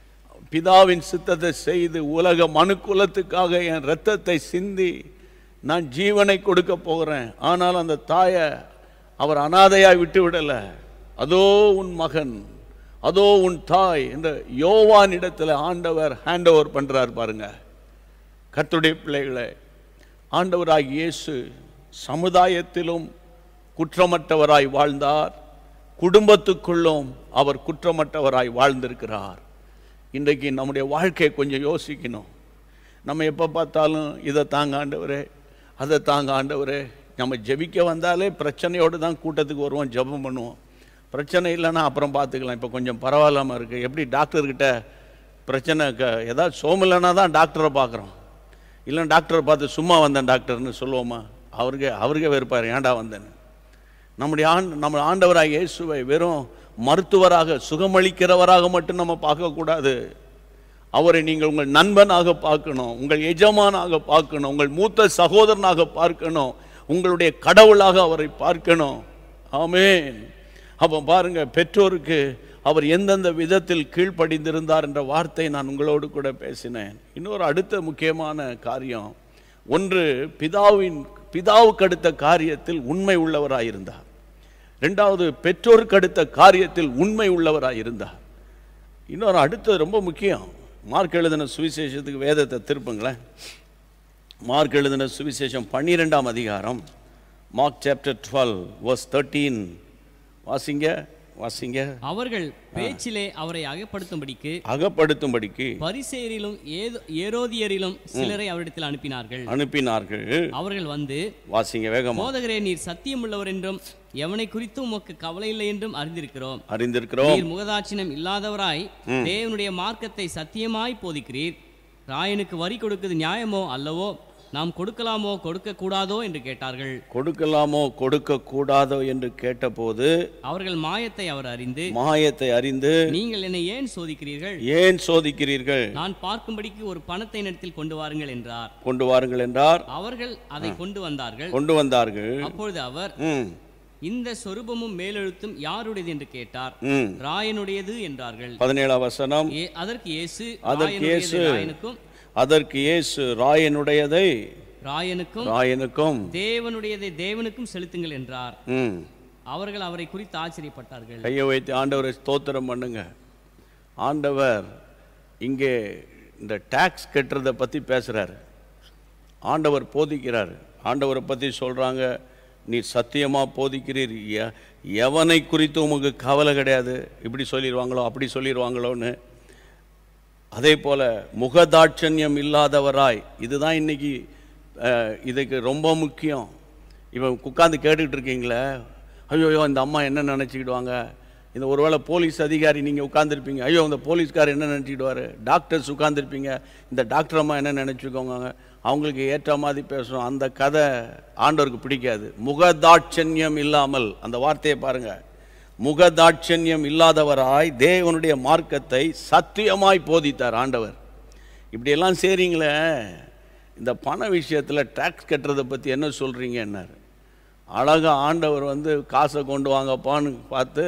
பிதாவின் சித்தத்தை செய்து உலக மனுக்குலத்துக்காக என் இரத்தத்தை சிந்தி நான் ஜீவனை கொடுக்க போகிறேன் ஆனால் அந்த தாயை அவர் அனாதையாய் விட்டு விடலை அதோ உன் மகன் அதோ உன் தாய் என்ற யோவான் இடத்துல ஆண்டவர் ஹேண்ட் ஓவர் பண்ணுறார் பாருங்க கர்த்தருடைய பிள்ளைகளை ஆண்டவராகிய இயேசு சமுதாயத்திலும் குற்றமற்றவராய் வாழ்ந்தார் குடும்பத்துக்குள்ளும் அவர் குற்றமற்றவராய் வாழ்ந்திருக்கிறார் இன்றைக்கு நம்முடைய வாழ்க்கையை கொஞ்சம் யோசிக்கணும் நம்ம எப்போ பார்த்தாலும் இதை தாங்க ஆண்டவரே அதை தாங்க ஆண்டவரே நம்ம ஜெபிக்க வந்தாலே பிரச்சனையோடு தான் கூட்டத்துக்கு வருவோம் ஜெபம் பண்ணுவோம் பிரச்சனை இல்லைன்னா அப்புறம் பார்த்துக்கலாம் இப்போ கொஞ்சம் பரவாயில்லாமல் இருக்குது எப்படி டாக்டர்கிட்ட பிரச்சனை க ஏதாவது சோமில்லைன்னா தான் டாக்டரை பார்க்குறோம் இல்லை டாக்டரை பார்த்து சும்மா வந்தேன் டாக்டர்னு சொல்லுவோமா அவருக்கே அவருக்கே வெறுப்பார் ஏன்டா வந்தேன்னு நம்முடைய ஆண் நம்ம ஆண்டவராக இயேசுவை வெறும் மருத்துவராக சுகமளிக்கிறவராக மட்டும் நம்ம பார்க்கக்கூடாது அவரை நீங்கள் உங்கள் நண்பனாக பார்க்கணும் உங்கள் எஜமானாக பார்க்கணும் உங்கள் மூத்த சகோதரனாக பார்க்கணும் உங்களுடைய கடவுளாக அவரை பார்க்கணும் ஆமென் அப்போ பாருங்க பெற்றோருக்கு அவர் எந்தெந்த விதத்தில் கீழ்ப்படிந்திருந்தார் என்ற வார்த்தை நான் உங்களோடு கூட பேசினேன் இன்னொரு அடுத்த முக்கியமான காரியம் ஒன்று பிதாவின் பிதாவுக்கு அடுத்த காரியத்தில் உண்மை உள்ளவராயிருந்தார் ரெண்டாவது பெற்றோருக்கு அடுத்த காரியத்தில் உண்மை உள்ளவராயிருந்தார் இன்னொரு அடுத்தது ரொம்ப முக்கியம் மார்க் எழுதின சுவிசேஷத்துக்கு வேதத்தை திருப்புங்களேன் மார்க் எழுதின சுவிசேஷம் பன்னிரெண்டாம் அதிகாரம் Mark chapter twelve verse thirteen வாசிங்க வாசிங்க அவர்கள் பேச்சிலே அவரை அகப்படுத்தும்படிக்கு அகப்படுத்தும்படிக்கு பரிசேயரிலும் ஏதோ ஏரோதியரிலும் சிலரை அவரிடத்தில் அனுப்பினார்கள் அனுப்பினார்கள் அவர்கள் வந்து வாசிங்க வேகமா போதகரே நீர் சத்தியம் உள்ளவர் என்றும் எவனை குறித்தும் உமக்கு கவலை இல்லை என்றும் அறிந்திருக்கிறோம் அறிந்திருக்கிறோம் நீர் முகதாட்சிணம் இல்லாதவராய் தேவனுடைய மார்க்கத்தை சத்தியமாய் போதிக்கிறீர் ராயனுக்கு வரி கொடுக்கிறது நியாயமோ அல்லவோ நாம் கொடுக்கலாமோ கொடுக்க கூடாதோ என்று கேட்டார்கள் கொடுக்கலாமோ கொடுக்க கூடாதோ என்று கேட்டபோது அவர்கள் மாயத்தை அவர் அறிந்து மாயத்தை அறிந்து நீங்கள் என்னை ஏன் சோதிக்கிறீர்கள் ஏன் சோதிக்கிறீர்கள் நான் பார்க்கும்படிக்கு ஒரு பணத்தை இடத்தில் கொண்டு வாருங்கள் என்றார் கொண்டு வாருங்கள் என்றார் அவர்கள் அதை கொண்டு வந்தார்கள் கொண்டு வந்தார்கள் அப்பொழுது அவர் ம் இந்த சொரூபமும் மேலெழுத்தும் யாருடையது என்று கேட்டார் ம் ராயனுடையது என்றார்கள் பதினேழாம் வசனம் ஏ- அதற்கு இயேசு அதற்கு ராயனுடையதை இயேசு ராயனுக்கும் அதற்கு இயேசு ராயனுடையதை ராயனுக்கும் ராயனுக்கும் தேவனுடையதை தேவனுக்கும் செலுத்துங்கள் என்றார் ம் அவர்கள் அவரை குறித்து ஆச்சரியப்பட்டார்கள் கையை வைத்து ஆண்டவரை ஸ்தோத்திரம் பண்ணுங்க ஆண்டவர் இங்கே இந்த டாக்ஸ் கட்டுறதை பற்றி பேசுகிறாரு ஆண்டவர் போதிக்கிறார் ஆண்டவரை பற்றி சொல்கிறாங்க நீ சத்தியமாக போதிக்கிறீர் எ- எவனை குறித்து உமக்கு கவலை கிடையாது இப்படி சொல்லிடுவாங்களோ அப்படி சொல்லிடுவாங்களோன்னு அதே போல் முகதாட்சண்யம் இல்லாதவராய் இதுதான் இன்னைக்கு அஹ், இதுக்கு ரொம்ப முக்கியம் இவன் உட்காந்து கேட்டுக்கிட்டு இருக்கீங்களே ஐயோ இந்த அம்மா என்ன நினச்சிக்கிடுவாங்க இந்த ஒருவேளை போலீஸ் அதிகாரி நீங்கள் உட்காந்துருப்பீங்க ஐயோ இந்த போலீஸ்கார் என்ன நினச்சிக்கிடுவார் டாக்டர்ஸ் உட்காந்துருப்பீங்க இந்த டாக்டர் அம்மா என்ன நினச்சிக்கோங்க அவங்களுக்கு ஏற்ற மாதிரி பேசணும் அந்த கதை ஆண்டவருக்கு பிடிக்காது முகதாட்சண்யம் இல்லாமல் அந்த வார்த்தையை பாருங்கள் முகதாட்சண்யம் இல்லாதவராய் தேவனுடைய மார்க்கத்தை சத்தியமாய் போதித்தார் ஆண்டவர் இப்படியெல்லாம் செய்கிறீங்களே இந்த பண விஷயத்தில் டேக்ஸ் கட்டுறதை பற்றி என்ன சொல்கிறீங்கன்னாரு அழகா ஆண்டவர் வந்து காசை கொண்டு வாங்கப்பான்னு பார்த்து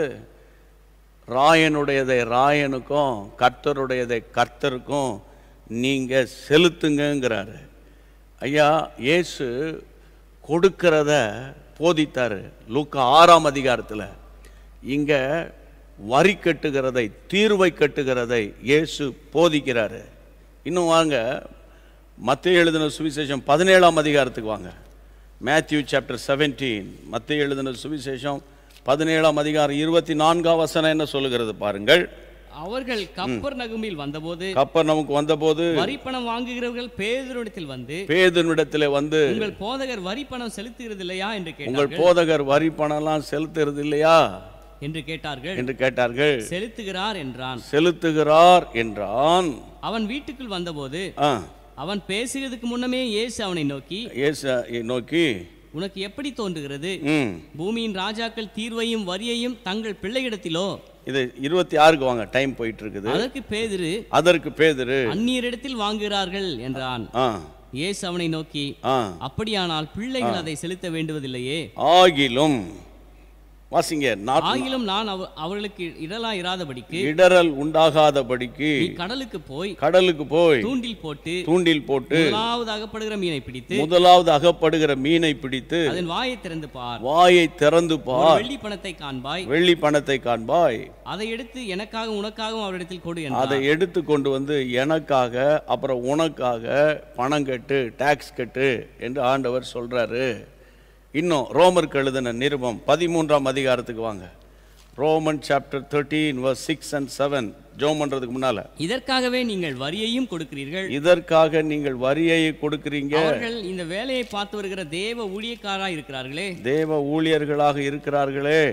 ராயனுடையதை ராயனுக்கும் கர்த்தருடையதை கர்த்தருக்கும் நீங்கள் செலுத்துங்கங்கிறாரு ஐயா இயேசு கொடுக்கிறத போதித்தார் லூக்கா ஆறாம் அதிகாரத்தில் இங்கே வரி கட்டுகிறதை தீர்வை கட்டுகிறதை இயேசு போதிக்கிறாரு இன்னும் வாங்க மத்திய எழுதின சுவிசேஷம் பதினேழாம் அதிகாரத்துக்கு வாங்க மேத்யூ சாப்டர் செவன்டீன் மத்திய எழுதின சுவிசேஷம் பதினேழாம் அதிகாரம் இருபத்தி நான்காம் வசனம் என்ன சொல்லுகிறது பாருங்கள் அவர்கள் கப்பர் நகுமில் வந்தபோது கப்பர் நமக்கு வந்தபோது வரிப்பணம் வாங்குகிறவர்கள் பேதரிடத்தில் வந்து பேதனிடத்தில் வந்து உங்கள் போதகர் வரிப்பணம் செலுத்துகிறது இல்லையா என்று உங்கள் கேட்டார்கள் போதகர் வரி பணம்லாம் செலுத்துறது இல்லையா என்று கேட்டார்கள் என்று கேட்டார்கள் செலுத்துகிறார் என்றான் செலுத்துகிறார் என்றான் அவன் வீட்டுக்குள் வந்தபோது ஆ, அவன் பேசுகிறதுக்கு முன்னமே இயேசு அவனை நோக்கி இயேசு நோக்கி உனக்கு எப்படி தோன்றுகிறது ம் பூமியின் ராஜாக்கள் தீர்வையும் வரியையும் தங்கள் பிள்ளையிடத்திலோ இது இருபத்தி ஆறுக்கு வாங்க டைம் போயிட்டு இருக்குது அதற்கு பேதுரு அதற்கு பேதுரு அந்நியரிடத்தில் வாங்குகிறார்கள் என்றான் ஆ இயேசு அவனை நோக்கி ஆ அப்படியானால் பிள்ளைகள் அதை செலுத்த வேண்டுவதில்லையே ஆகிலும் வாசிங்க நாட் ஆகிலும் நான் அவ- அவர்களுக்கு இடலா இராதபடிக்கு இடரல் உண்டாகாதபடிக்கு நீ கடலுக்கு போய் கடலுக்கு போய் தூண்டில் போட்டு தூண்டில் போட்டு முதலாவது அகப்படுகிற மீனை பிடித்து முதலாவது அகப்படுகிற மீனை பிடித்து அதன் வாயை திறந்து பார் வாயை திறந்து ஒரு பார் வெள்ளி பணத்தை காண்பாய் வெள்ளி பணத்தை காண்பாய் அதை எடுத்து எனக்காக உனக்காகவும் அவரிடத்தில் கொடு என்றார் அதை எடுத்து கொண்டு வந்து எனக்காக அப்புறம் உனக்காக பணம் கட்டு டாக்ஸ் கட்டு என்று ஆண்டவர் சொல்றாரு இன்னும் ரோமருக்கு எழுதின நிருபம் பதிமூன்றாம் அதிகாரத்துக்கு வாங்க Roman chapter thirteen verse six and seven ஜோம் பண்றதுக்கு முன்னால இதற்காகவே நீங்கள் வரியையும் கொடுக்கிறீர்கள் இதற்காக நீங்கள் வரியை கொடுக்கிறீங்க அவர்கள் இந்த வேலையை பார்த்து வருகிற தேவ ஊழியக்காரா இருக்கிறார்களே தேவ ஊழியர்களாக இருக்கிறார்களே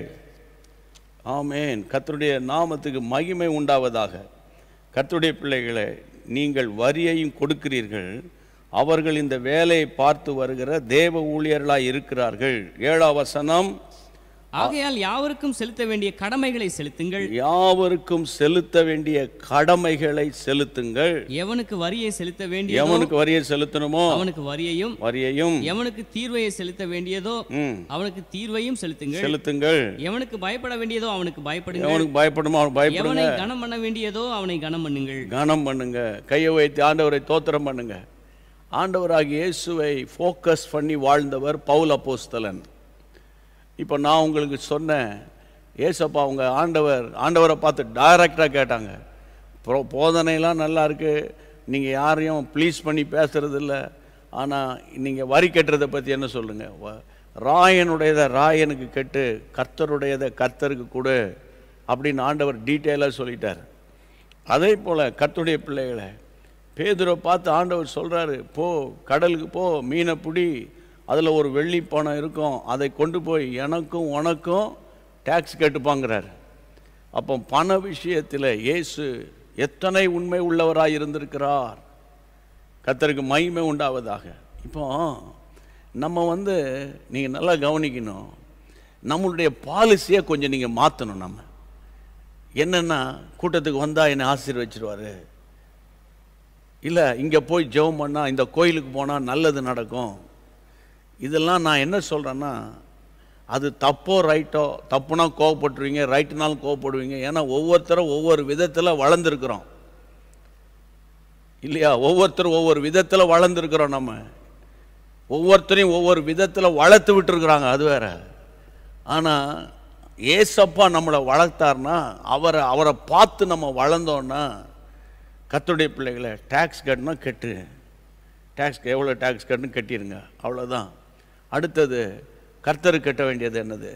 ஆமேன் கர்த்தருடைய நாமத்துக்கு மகிமை உண்டாவதாக கர்த்தருடைய பிள்ளைகளே நீங்கள் வரியையும் கொடுக்கிறீர்கள் அவர்கள் இந்த வேலையை பார்த்து வருகிற தேவ ஊழியர்களாய் இருக்கிறார்கள் ஏழாம் வசனம் ஆகையால் யாவருக்கும் செலுத்த வேண்டிய கடமைகளை செலுத்துங்கள் யாவருக்கும் செலுத்த வேண்டிய கடமைகளை செலுத்துங்கள் எவனுக்கு வரியை செலுத்த வேண்டியதோ எவனுக்கு வரியை செலுத்தணுமோ அவனுக்கு வரியையும் வரியையும் எவனுக்கு தீர்வையை செலுத்த வேண்டியதோ ம், அவனுக்கு தீர்வையும் செலுத்துங்கள் செலுத்துங்கள் எவனுக்கு பயப்பட வேண்டியதோ அவனுக்கு பயப்படுங்கள் எவனுக்கு பயப்படுமோ அவனுக்கு பயப்படுங்க எவனை கனம் பண்ண வேண்டியதோ அவனை கனம் பண்ணுங்கள் கனம் பண்ணுங்க கையை வைத்து ஆண்டவரை தோத்திரம் பண்ணுங்க ஆண்டவராகிய இயேசுவை ஃபோக்கஸ் பண்ணி வாழ்ந்தவர் பவுல் அப்போஸ்தலன் இப்போ நான் உங்களுக்கு சொன்னேன் ஏசப்பா அவங்க ஆண்டவர் ஆண்டவரை பார்த்து டைரக்டாக கேட்டாங்க ப்ரோ போதனைலாம் நல்லா இருக்கு நீங்கள் யாரையும் ப்ளீஸ் பண்ணி பேசுறது இல்ல ஆனால் நீங்கள் வரி கட்டுறதை பற்றி என்ன சொல்லுங்க வ- ராயனுடையதை ராயனுக்கு கெட்டு கர்த்தருடையதை கர்த்தருக்கு கொடு அப்படின்னு ஆண்டவர் டீட்டெயிலாக சொல்லிட்டார் அதே போல் கர்த்தருடைய பிள்ளைகளை பேதுரை பார்த்து ஆண்டவர் சொல்கிறாரு போ கடலுக்கு போ மீனை பிடி அதில் ஒரு வெள்ளி பணம் இருக்கும் அதை கொண்டு போய் எனக்கும் உனக்கும் டேக்ஸ் கேட்டுப்பாங்கிறார் அப்போ பண விஷயத்தில் இயேசு எத்தனை உண்மை உள்ளவராய் இருந்திருக்கிறார் கர்த்தருக்கு மகிமை உண்டாவதாக இப்போ நம்ம வந்து நீங்கள் நல்லா கவனிக்கணும் நம்மளுடைய பாலிசியை கொஞ்சம் நீங்கள் மாற்றணும் நம்ம என்னென்னா கூட்டத்துக்கு வந்தால் என்னை ஆசீர்வச்சிருவாரு இல்லை இங்கே போய் ஜெபம் பண்ணால் இந்த கோயிலுக்கு போனால் நல்லது நடக்கும் இதெல்லாம் நான் என்ன சொல்கிறேன்னா அது தப்போ ரைட்டோ தப்புனா கோவப்பட்டுருவீங்க ரைட்டுனாலும் கோவப்படுவீங்க ஏன்னா ஒவ்வொருத்தரும் ஒவ்வொரு விதத்தில் வளர்ந்துருக்குறோம் இல்லையா ஒவ்வொருத்தரும் ஒவ்வொரு விதத்தில் வளர்ந்துருக்குறோம் நம்ம ஒவ்வொருத்தரையும் ஒவ்வொரு விதத்தில் வளர்த்து விட்டுருக்குறாங்க அது வேற ஆனால் ஏசப்பா நம்மளை வளர்த்தார்னா அவரை அவரை பார்த்து நம்ம வளர்ந்தோன்னா கத்துடைய பிள்ளைகளை டேக்ஸ் கட்டினா கெட்டு டேக்ஸ் எவ்வளோ டேக்ஸ் கட்டணும் கட்டிடுங்க அவ்வளோதான் அடுத்தது கர்த்தருக்கு கட்ட வேண்டியது என்னது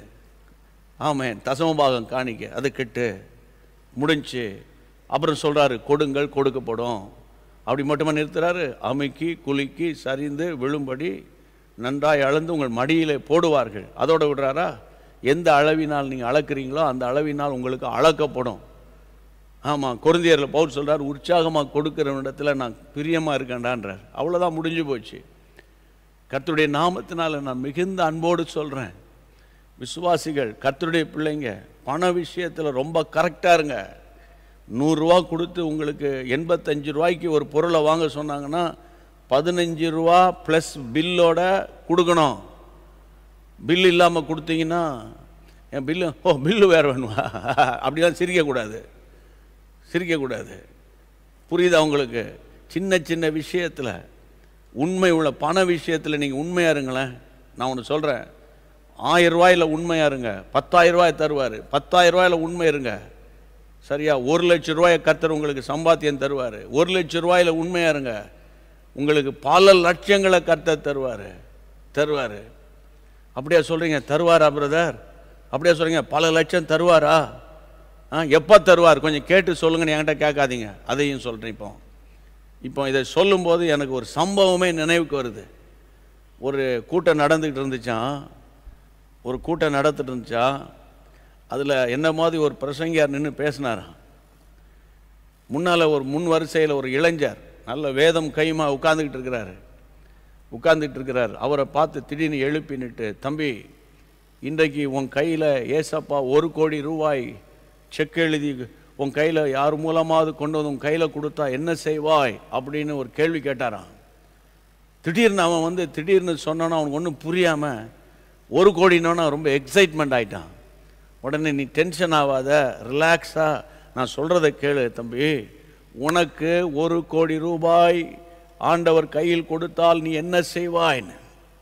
ஆமாம் தசமபாகம் காணிக்க அதை கெட்டு முடிஞ்சு அப்புறம் சொல்கிறாரு கொடுங்கள் கொடுக்கப்படும் அப்படி மட்டுமா நிறுத்துறாரு அமுக்கி குலுக்கி சரிந்து விழும்படி நன்றாய் அளந்து உங்கள் மடியிலே போடுவார்கள் அதோட விடுறாரா எந்த அளவினால் நீங்கள் அளக்குறீங்களோ அந்த அளவினால் உங்களுக்கு அளக்கப்படும் ஆமாம் குருந்தியரில் பவுல் சொல்றார் உற்சாகமாக கொடுக்குற இடத்துல நான் பிரியமாக இருக்கேன்டான்றார் அவ்வளோதான் முடிஞ்சு போச்சு கர்த்தருடைய நாமத்தினால நான் மிகுந்த அன்போடு சொல்கிறேன் விசுவாசிகள் கர்த்தருடைய பிள்ளைங்க பண விஷயத்தில் ரொம்ப கரெக்டாக இருங்க நூறுரூவா கொடுத்து உங்களுக்கு எண்பத்தஞ்சு ரூபாய்க்கு ஒரு பொருளை வாங்க சொன்னாங்கன்னா பதினஞ்சு ரூபா ப்ளஸ் பில்லோட கொடுக்கணும் பில் இல்லாமல் கொடுத்தீங்கன்னா என் பில்லு ஓ பில்லு வேறு வேணுமா அப்படிலாம் சிரிக்கக்கூடாது சிரிக்கக்கூடாது புரியுதா உங்களுக்கு சின்ன சின்ன விஷயத்தில் உண்மை உள்ள பண விஷயத்தில் நீங்கள் உண்மையாக இருங்களேன் நான் ஒன்று சொல்கிறேன் ஆயிரம் ரூபாயில் உண்மையாக இருங்க பத்தாயிரம் ரூபாய் தருவார் பத்தாயிரம் ரூபாயில் உண்மை இருங்க சரியா ஒரு லட்ச ரூபாயை கர்த்தர் உங்களுக்கு சம்பாத்தியம் தருவார் ஒரு லட்ச ரூபாயில் உண்மையாக இருங்க உங்களுக்கு பல லட்சங்களை கர்த்தர் தருவார் தருவார் அப்படியா சொல்கிறீங்க தருவாரா பிரதர் அப்படியா சொல்கிறீங்க பல லட்சம் தருவாரா ஆ எப்போ தருவார் கொஞ்சம் கேட்டு சொல்லுங்கன்னு என்கிட்ட கேட்காதீங்க அதையும் சொல்கிறேன் இப்போ இப்போ இதை சொல்லும்போது எனக்கு ஒரு சம்பவமே நினைவுக்கு வருது ஒரு கூட்டம் நடந்துக்கிட்டு இருந்துச்சான் ஒரு கூட்டம் நடந்துட்டு இருந்துச்சா அதில் என்ன மாதிரி ஒரு பிரசங்கியார் நின்று பேசினாராம் முன்னால் ஒரு முன் வரிசையில் ஒரு இளைஞர் நல்ல வேதம் கைமா உட்கார்ந்துக்கிட்டு இருக்கிறாரு உட்கார்ந்துட்டு இருக்கிறார் அவரை பார்த்து திடீர்னு எழுப்பின்னுட்டு தம்பி இன்றைக்கு உன் கையில் ஏசப்பா ஒரு கோடி ரூபாய் செக் எழுதி உன் கையில் யார் மூலமாவது கொண்டு வந்து உன் கையில் கொடுத்தா என்ன செய்வாய் அப்படின்னு ஒரு கேள்வி கேட்டாராம் திடீர்னு அவன் வந்து திடீர்னு சொன்னான்னா அவனுக்கு ஒன்றும் புரியாமல் ஒரு கோடினோன்னா ரொம்ப எக்ஸைட்மெண்ட் ஆயிட்டான் உடனே நீ டென்ஷன் ஆகாத ரிலாக்ஸாக நான் சொல்கிறத கேளு தம்பி உனக்கு ஒரு கோடி ரூபாய் ஆண்டவர் கையில் கொடுத்தால் நீ என்ன செய்வாய்ன்னு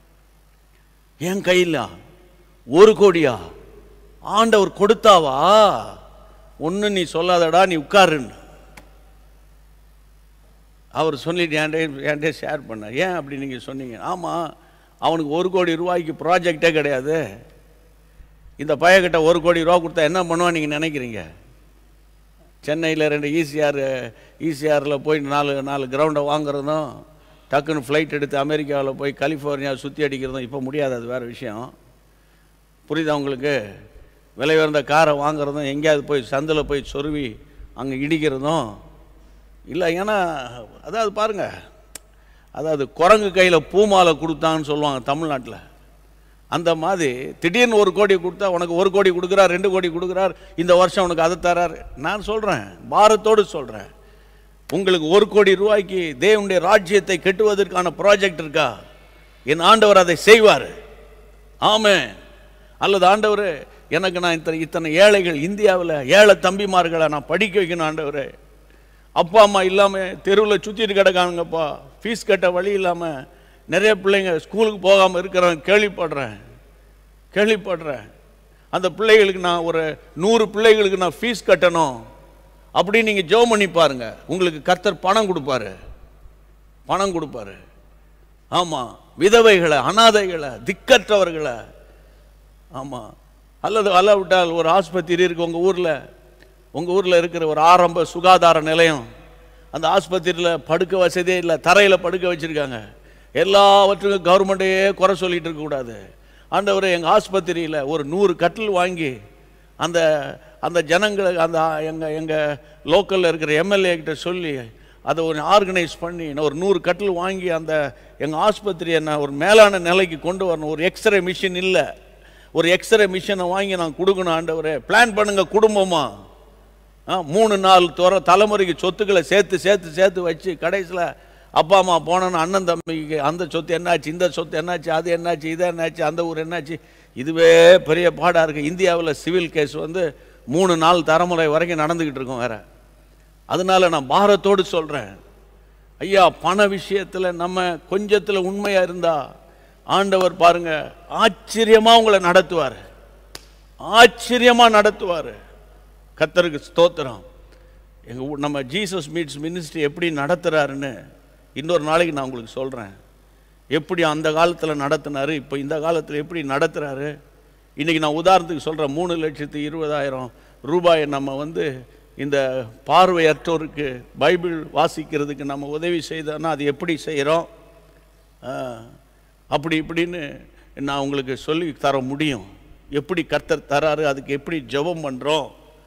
என் கையில் ஒரு கோடியா ஆண்டவர் கொடுத்தாவா ஒன்று நீ சொல்லாதடா நீ உட்காருன்னு அவர் சொல்லிட்டு என்கிட்ட என்கிட்ட ஷேர் பண்ணார் ஏன் அப்படி நீங்கள் சொன்னீங்க ஆமாம் அவனுக்கு ஒரு கோடி ரூபாய்க்கு ப்ராஜெக்டே கிடையாது இந்த பையன்கிட்ட ஒரு கோடி ரூபா கொடுத்தா என்ன பண்ணுவான்னு நீங்கள் நினைக்கிறீங்க சென்னையில் ரெண்டு ஈசிஆர் ஈசிஆரில் போய் நாலு நாலு கிரவுண்டை வாங்குறதும் டக்குன்னு ஃப்ளைட் எடுத்து அமெரிக்காவில் போய் கலிஃபோர்னியா சுற்றி அடிக்கிறதும் இப்போ முடியாது அது வேறு விஷயம் புரியுதா உங்களுக்கு விலை உயர்ந்த காரை வாங்குறதும் எங்கேயாவது போய் சந்தில் போய் சொருவி அங்கே இடிக்கிறதும் இல்லை ஏன்னா அதாவது பாருங்க அதாவது குரங்கு கையில் பூமாலை கொடுத்தாங்கன்னு சொல்லுவாங்க தமிழ்நாட்டில் அந்த மாதிரி திடீர்னு ஒரு கோடி கொடுத்தா உனக்கு ஒரு கோடி கொடுக்குறார் ரெண்டு கோடி கொடுக்குறார் இந்த வருஷம் உனக்கு அதை தரார் நான் சொல்கிறேன் பாரத்தோடு சொல்கிறேன் உங்களுக்கு ஒரு கோடி ரூபாய்க்கு தேவனுடைய ராஜ்யத்தை கெட்டுவதற்கான ப்ராஜெக்ட் இருக்கா என் ஆண்டவர் அதை செய்வார் ஆமே அல்லது ஆண்டவர் எனக்கு நான் இத்தனை இத்தனை ஏழைகள் இந்தியாவில் ஏழை தம்பிமார்களை நான் படிக்க வைக்கணும் ஆண்டவர் அப்பா அம்மா இல்லாமல் தெருவில் சுற்றிட்டு கிடக்கானுங்கப்பா ஃபீஸ் கட்ட வழி இல்லாமல் நிறைய பிள்ளைங்க ஸ்கூலுக்கு போகாமல் இருக்கிறாங்க கேள்விப்படுறேன் கேள்விப்படுறேன் அந்த பிள்ளைகளுக்கு நான் ஒரு நூறு பிள்ளைகளுக்கு நான் ஃபீஸ் கட்டணும் அப்படின்னு நீங்கள் ஜெபம் பண்ணி பாருங்க உங்களுக்கு கர்த்தர் பணம் கொடுப்பாரு பணம் கொடுப்பாரு ஆமாம் விதவைகளை அனாதைகளை திக்கற்றவர்களை ஆமாம் அல்லது அல்லாவிட்டால் ஒரு ஆஸ்பத்திரி இருக்கு உங்கள் ஊரில் உங்கள் ஊரில் இருக்கிற ஒரு ஆரம்ப சுகாதார நிலையம் அந்த ஆஸ்பத்திரியில் படுக்க வசதியே இல்லை தரையில் படுக்க வச்சுருக்காங்க எல்லாவற்றுக்கும் கவர்மெண்ட்டையே குறை சொல்லிட்டு இருக்கக்கூடாது ஆண்டவர் எங்கள் ஆஸ்பத்திரியில் ஒரு நூறு கட்டில் வாங்கி அந்த அந்த ஜனங்களை அந்த எங்கள் எங்கள் லோக்கலில் இருக்கிற எம்எல்ஏ கிட்ட சொல்லி அதை ஒரு ஆர்கனைஸ் பண்ணி நான் ஒரு நூறு கட்டில் வாங்கி அந்த எங்கள் ஆஸ்பத்திரியை நான் ஒரு மேலான நிலைக்கு கொண்டு வரணும் ஒரு எக்ஸ்ரே மிஷின் இல்லை ஒரு எக்ஸ்ரே மிஷினை வாங்கி நான் கொடுக்கணும் ஆண்டவரே பிளான் பண்ணுங்க குடும்பமா ஆ, மூணு நாலு துற தலைமுறைக்கு சொத்துக்களை சேர்த்து சேர்த்து சேர்த்து வச்சு கடைசியில் அப்பா அம்மா போனோன்னு அண்ணன் தம்பிக்கு அந்த சொத்து என்னாச்சு இந்த சொத்து என்னாச்சு அது என்னாச்சு இது என்னாச்சு அந்த ஊர் என்னாச்சு இதுவே பெரிய பாடாக இருக்குது இந்தியாவில் சிவில் கேஸ் வந்து மூணு நாலு தலைமுறை வரைக்கும் நடந்துக்கிட்டு இருக்கோம் வேற அதனால நான் பாரத்தோடு சொல்கிறேன் ஐயா பண விஷயத்தில் நம்ம கொஞ்சத்தில் உண்மையாக இருந்தா ஆண்டவர் பாருங்க ஆச்சரியமாக உங்களை நடத்துவார் ஆச்சரியமாக நடத்துவார் கத்தருக்கு ஸ்தோத்திரம் எங்கள் நம்ம ஜீசஸ் மீட்ஸ் மினிஸ்ட்ரி எப்படி நடத்துகிறாருன்னு இன்னொரு நாளைக்கு நான் உங்களுக்கு சொல்கிறேன் எப்படி அந்த காலத்தில் நடத்தினாரு இப்போ இந்த காலத்தில் எப்படி நடத்துகிறாரு இன்றைக்கி நான் உதாரணத்துக்கு சொல்கிறேன் மூணு லட்சத்து இருபதாயிரம் ரூபாயை நம்ம வந்து இந்த பார்வையற்றோருக்கு பைபிள் வாசிக்கிறதுக்கு நம்ம உதவி செய்தோன்னா அது எப்படி செய்கிறோம் அப்படி இப்படின்னு நான் உங்களுக்கு சொல்லி தர முடியும் எப்படி கர்த்தர் தராரு அதுக்கு எப்படி ஜெபம் பண்ணுறோம்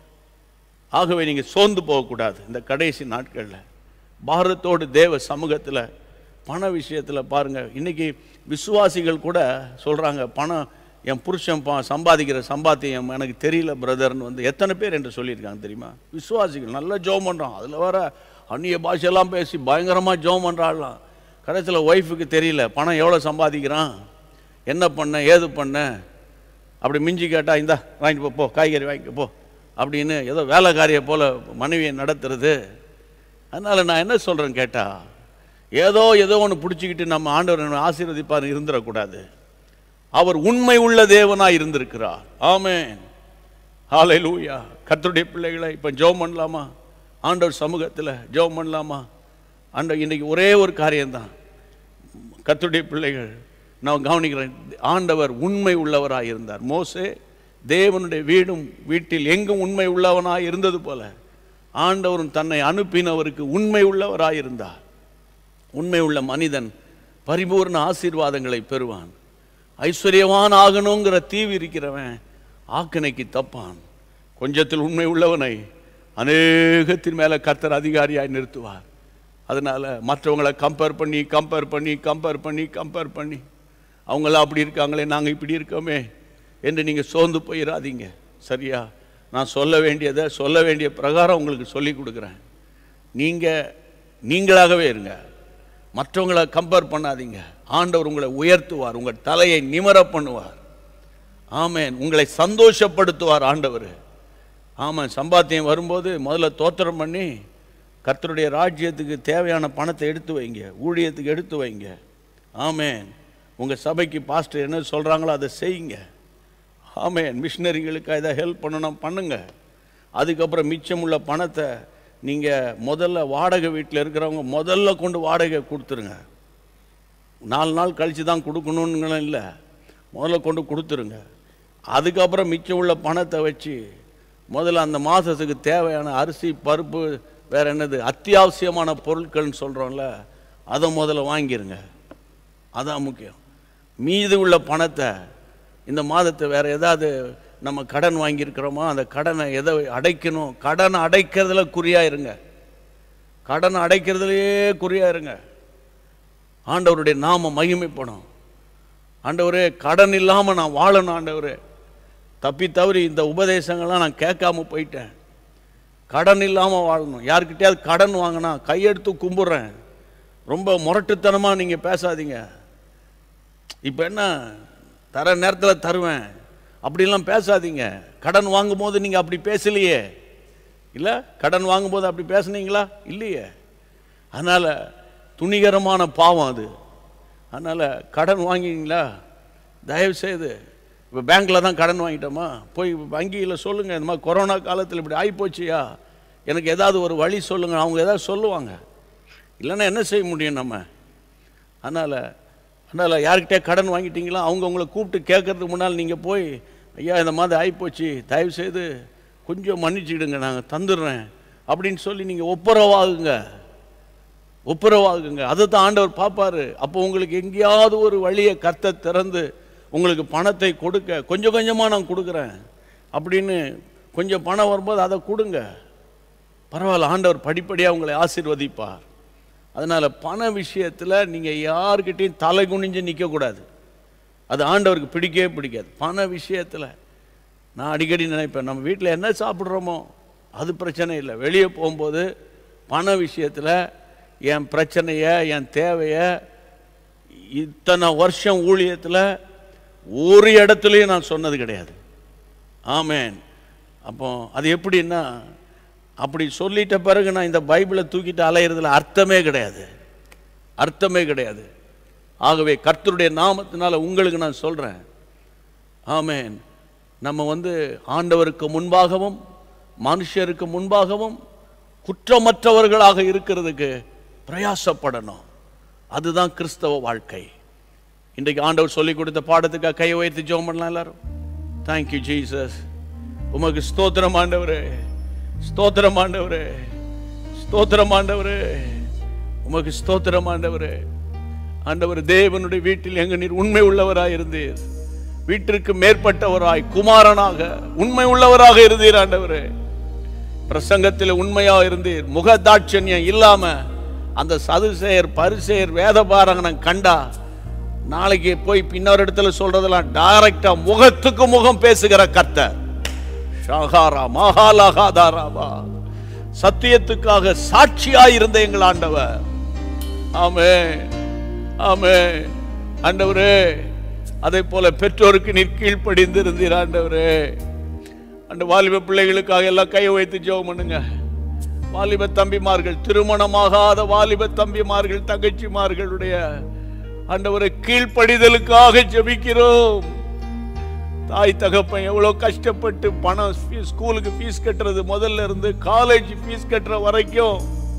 ஆகவே நீங்கள் சோர்ந்து போகக்கூடாது இந்த கடைசி நாட்களில் பாரத்தோடு தேவ சமூகத்தில் பண விஷயத்தில் பாருங்கள் இன்றைக்கி விசுவாசிகள் கூட சொல்கிறாங்க பணம் என் புருஷன் பா சம்பாதிக்கிற சம்பாத்தியம் எனக்கு தெரியல பிரதர்னு வந்து எத்தனை பேர் என்று சொல்லியிருக்காங்க தெரியுமா விசுவாசிகள் நல்லா ஜோம் பண்ணுறான் அதில் வர அந்நிய பாஷையெல்லாம் பேசி பயங்கரமாக ஜோம் பண்ணுறாள்லாம் கடைசியில் ஒய்ஃபுக்கு தெரியல பணம் எவ்வளோ சம்பாதிக்கிறான் என்ன பண்ண ஏது பண்ண அப்படி மிஞ்சி கேட்டால் இந்தா வாங்கிட்டு போ, போ காய்கறி வாங்கிக்க போ அப்படின்னு ஏதோ வேலைக்காரியை போல் மனைவியை நடத்துறது அதனால் நான் என்ன சொல்கிறேன் கேட்டால் ஏதோ ஏதோ ஒன்று பிடிச்சிக்கிட்டு நம்ம ஆண்டவர் ஆசீர்வதிப்பார் இருந்துடக்கூடாது அவர் உண்மை உள்ள தேவனாக இருந்திருக்கிறார் ஆமென் ஹalleluya கர்த்தருடைய பிள்ளைகளை இப்போ ஜெபம் பண்ணலாமா ஆண்டவர் சமூகத்தில் ஜெபம் பண்ணலாமா ஆண்டவர் இன்னைக்கு ஒரே ஒரு காரியம்தான் கர்த்தருடைய பிள்ளைகள் நான் கவனிக்கிறேன் ஆண்டவர் உண்மை உள்ளவராக இருந்தார் மோசே தேவனுடைய வீடும் வீட்டில் எங்கும் உண்மை உள்ளவனாக இருந்தது போல ஆண்டவரும் தன்னை அனுப்பினவருக்கு உண்மை உள்ளவராக இருந்தார் உண்மை உள்ள மனிதன் பரிபூர்ண ஆசீர்வாதங்களை பெறுவான் ஐஸ்வர்யவான் ஆகணுங்கிற தீவு இருக்கிறவன் ஆக்கினைக்கு தப்பான் கொஞ்சத்தில் உண்மை உள்ளவனை அநேகத்தின் மேலே கர்த்தர் அதிகாரியாய் நிறுத்துவார் அதனால் மற்றவங்களை கம்பேர் பண்ணி கம்பேர் பண்ணி கம்பேர் பண்ணி கம்பேர் பண்ணி அவங்களாம் அப்படி இருக்காங்களே நாங்கள் இப்படி இருக்கோமே என்று நீங்கள் சோர்ந்து போயிடாதீங்க சரியா நான் சொல்ல வேண்டியதை சொல்ல வேண்டிய பிரகாரம் உங்களுக்கு சொல்லி கொடுக்குறேன் நீங்கள் நீங்களாகவே இருங்க மற்றவங்களை கம்பேர் பண்ணாதீங்க ஆண்டவர் உங்களை உயர்த்துவார் உங்கள் தலையை நிமர பண்ணுவார் ஆமென் உங்களை சந்தோஷப்படுத்துவார் ஆண்டவர் ஆமாம் சம்பாத்தியம் வரும்போது முதல்ல தோத்திரம் பண்ணி கர்த்தருடைய ராஜ்யத்துக்கு தேவையான பணத்தை எடுத்து வைங்க ஊழியத்துக்கு எடுத்து வைங்க ஆமென் உங்கள் சபைக்கு பாஸ்டர் என்ன சொல்கிறாங்களோ அதை செய்யுங்க ஆமென் மிஷினரிகளுக்கு இதை ஹெல்ப் பண்ணணும் பண்ணுங்க அதுக்கப்புறம் மிச்சமுள்ள பணத்தை நீங்கள் முதல்ல வாடகை வீட்டில் இருக்கிறவங்க முதல்ல கொண்டு வாடகை கொடுத்துருங்க நாலு நாள் கழித்து தான் கொடுக்கணுன்னு இல்லை முதல்ல கொண்டு கொடுத்துருங்க அதுக்கப்புறம் மிச்சம் உள்ள பணத்தை வச்சு முதல்ல அந்த மாதத்துக்கு தேவையான அரிசி பருப்பு வேற என்னது அத்தியாவசியமான பொருட்கள்னு சொல்கிறோம்ல அதை முதல்ல வாங்கிருங்க அதான் முக்கியம் மீதி உள்ள பணத்தை இந்த மாதத்தை வேற ஏதாவது நம்ம கடன் வாங்கியிருக்கிறோமோ அந்த கடனை எதை அடைக்கணும் கடனை அடைக்கிறதுல குறியா இருங்க கடனை அடைக்கிறதுலையே குறியா இருங்க ஆண்டவருடைய நாம மகிமைப்படும் ஆண்டவரே கடன் இல்லாமல் நான் வாழணும் ஆண்டவரே தப்பி தவறி இந்த உபதேசங்கள்லாம் நான் கேட்காம போயிட்டேன் கடன் இல்லாமல் வாழணும் யாருக்கிட்டையாவது கடன் வாங்கினா கையெடுத்து கும்பிட்றேன் ரொம்ப முரட்டுத்தனமாக நீங்கள் பேசாதீங்க இப்போ என்ன தர நேரத்தில் தருவேன் அப்படிலாம் பேசாதீங்க கடன் வாங்கும்போது நீங்கள் அப்படி பேசலையே இல்லை கடன் வாங்கும்போது அப்படி பேசுனீங்களா இல்லையே அதனால் துணிகரமான பாவம் அது அதனால் கடன் வாங்கிங்களா தயவு செய்து இப்போ பேங்க்கில் தான் கடன் வாங்கிட்டோமா போய் வங்கியில் சொல்லுங்கள் இந்த மாதிரி கொரோனா காலத்தில் இப்படி ஆகிப்போச்சியா எனக்கு ஏதாவது ஒரு வழி சொல்லுங்கள் அவங்க ஏதாவது சொல்லுவாங்க இல்லைன்னா என்ன செய்ய முடியும் நம்ம அதனால் அதனால் யார்கிட்டயே கடன் வாங்கிட்டீங்களா அவங்க உங்களை கூப்பிட்டு கேட்கறதுக்கு முன்னால் நீங்கள் போய் ஐயா இந்த மாதிரி ஆகிப்போச்சு தயவு செய்து கொஞ்சம் மன்னிச்சிடுங்க நாங்கள் தந்துடுறேன் அப்படின்னு சொல்லி நீங்கள் ஒப்புரவாகுங்க ஒப்புரவாகுங்க அதை தான் ஆண்டவர் பார்ப்பாரு அப்போ உங்களுக்கு எங்கேயாவது ஒரு வழியை கத்த திறந்து உங்களுக்கு பணத்தை கொடுக்க கொஞ்சம் கொஞ்சமாக நான் கொடுக்குறேன் அப்படின்னு கொஞ்சம் பணம் வரும்போது அதை கொடுங்க பரவாயில்ல ஆண்டவர் படிப்படியாக உங்களை ஆசீர்வதிப்பார் அதனால் பண விஷயத்தில் நீங்கள் யார்கிட்டையும் தலை குனிஞ்சு நிற்கக்கூடாது அது ஆண்டவருக்கு பிடிக்கவே பிடிக்காது பண விஷயத்தில் நான் அடிக்கடி நினைப்பேன் நம்ம வீட்டில் என்ன சாப்பிட்றோமோ அது பிரச்சனை இல்லை வெளியே போகும்போது பண விஷயத்தில் என் பிரச்சனைய என் தேவைய இத்தனை வருஷம் ஊழியத்தில் ஒரு இடத்துலையும் நான் சொன்னது கிடையாது ஆமென் அப்போ அது எப்படின்னா அப்படி சொல்லிட்ட பிறகு நான் இந்த பைபிளை தூக்கிட்டு அலையிறதுல அர்த்தமே கிடையாது அர்த்தமே கிடையாது ஆகவே கர்த்தருடைய நாமத்தினால உங்களுக்கு நான் சொல்கிறேன் ஆமென் நம்ம வந்து ஆண்டவருக்கு முன்பாகவும் மனுஷருக்கு முன்பாகவும் குற்றமற்றவர்களாக இருக்கிறதுக்கு பிரயாசப்படணும் அதுதான் கிறிஸ்தவ வாழ்க்கை இன்றைக்கு ஆண்டவர் சொல்லி கொடுத்த பாடத்துக்காக கை உயர்த்தி ஜெபம் பண்ணலாம் எல்லாரும் தேங்க்யூ ஜீசஸ் உமக்கு ஸ்தோத்திரம் ஆண்டவரே ஸ்தோத்திரம் ஆண்டவரே ஸ்தோத்திரம் ஆண்டவரே உமக்கு ஸ்தோத்திரம் ஆண்டவரே ஆண்டவர் தேவனுடைய வீட்டில் எங்க நீர் உண்மை உள்ளவராய் இருந்தீர் வீட்டிற்கு மேற்பட்டவராய் குமாரனாக உண்மை உள்ளவராக இருந்தீர் ஆண்டவரே பிரசங்கத்தில் உண்மையா இருந்தீர் முகதாட்சண்யம் இல்லாம அந்த சதுசேயர் பரிசேயர் வேதபாரகனை கண்டா நாளைக்கு போய் பின்னொரு இடத்துல சொல்றதெல்லாம் டைரக்டா முகத்துக்கு முகம் பேசுகிற கர்த்தர் ஷாகாரா மகாலகாதாராவா சத்தியத்துக்காக சாட்சியாய் இருந்த எங்கள் ஆண்டவர் ஆமே ஆமே ஆண்டவரே அதே போல பெற்றோருக்கு நீர் கீழ்ப்படிந்து இருந்தீர் ஆண்டவரே அந்த வாலிப பிள்ளைகளுக்காக எல்லாம் கையை வைத்து ஜெபம் பண்ணுங்க வாலிப தம்பிமார்கள் திருமணமாகாத வாலிப தம்பிமார்கள் தங்கச்சிமார்களுடைய ஆண்டவரை கீழ்ப்படிதலுக்காக ஜெபிக்கிறோம் தாய் தகப்பன் எவ்வளவு கஷ்டப்பட்டு பணம் ஃபீஸ் ஸ்கூலுக்கு ஃபீஸ் கட்டுறது முதல்ல இருந்து காலேஜ் ஃபீஸ் கட்டுற வரைக்கும்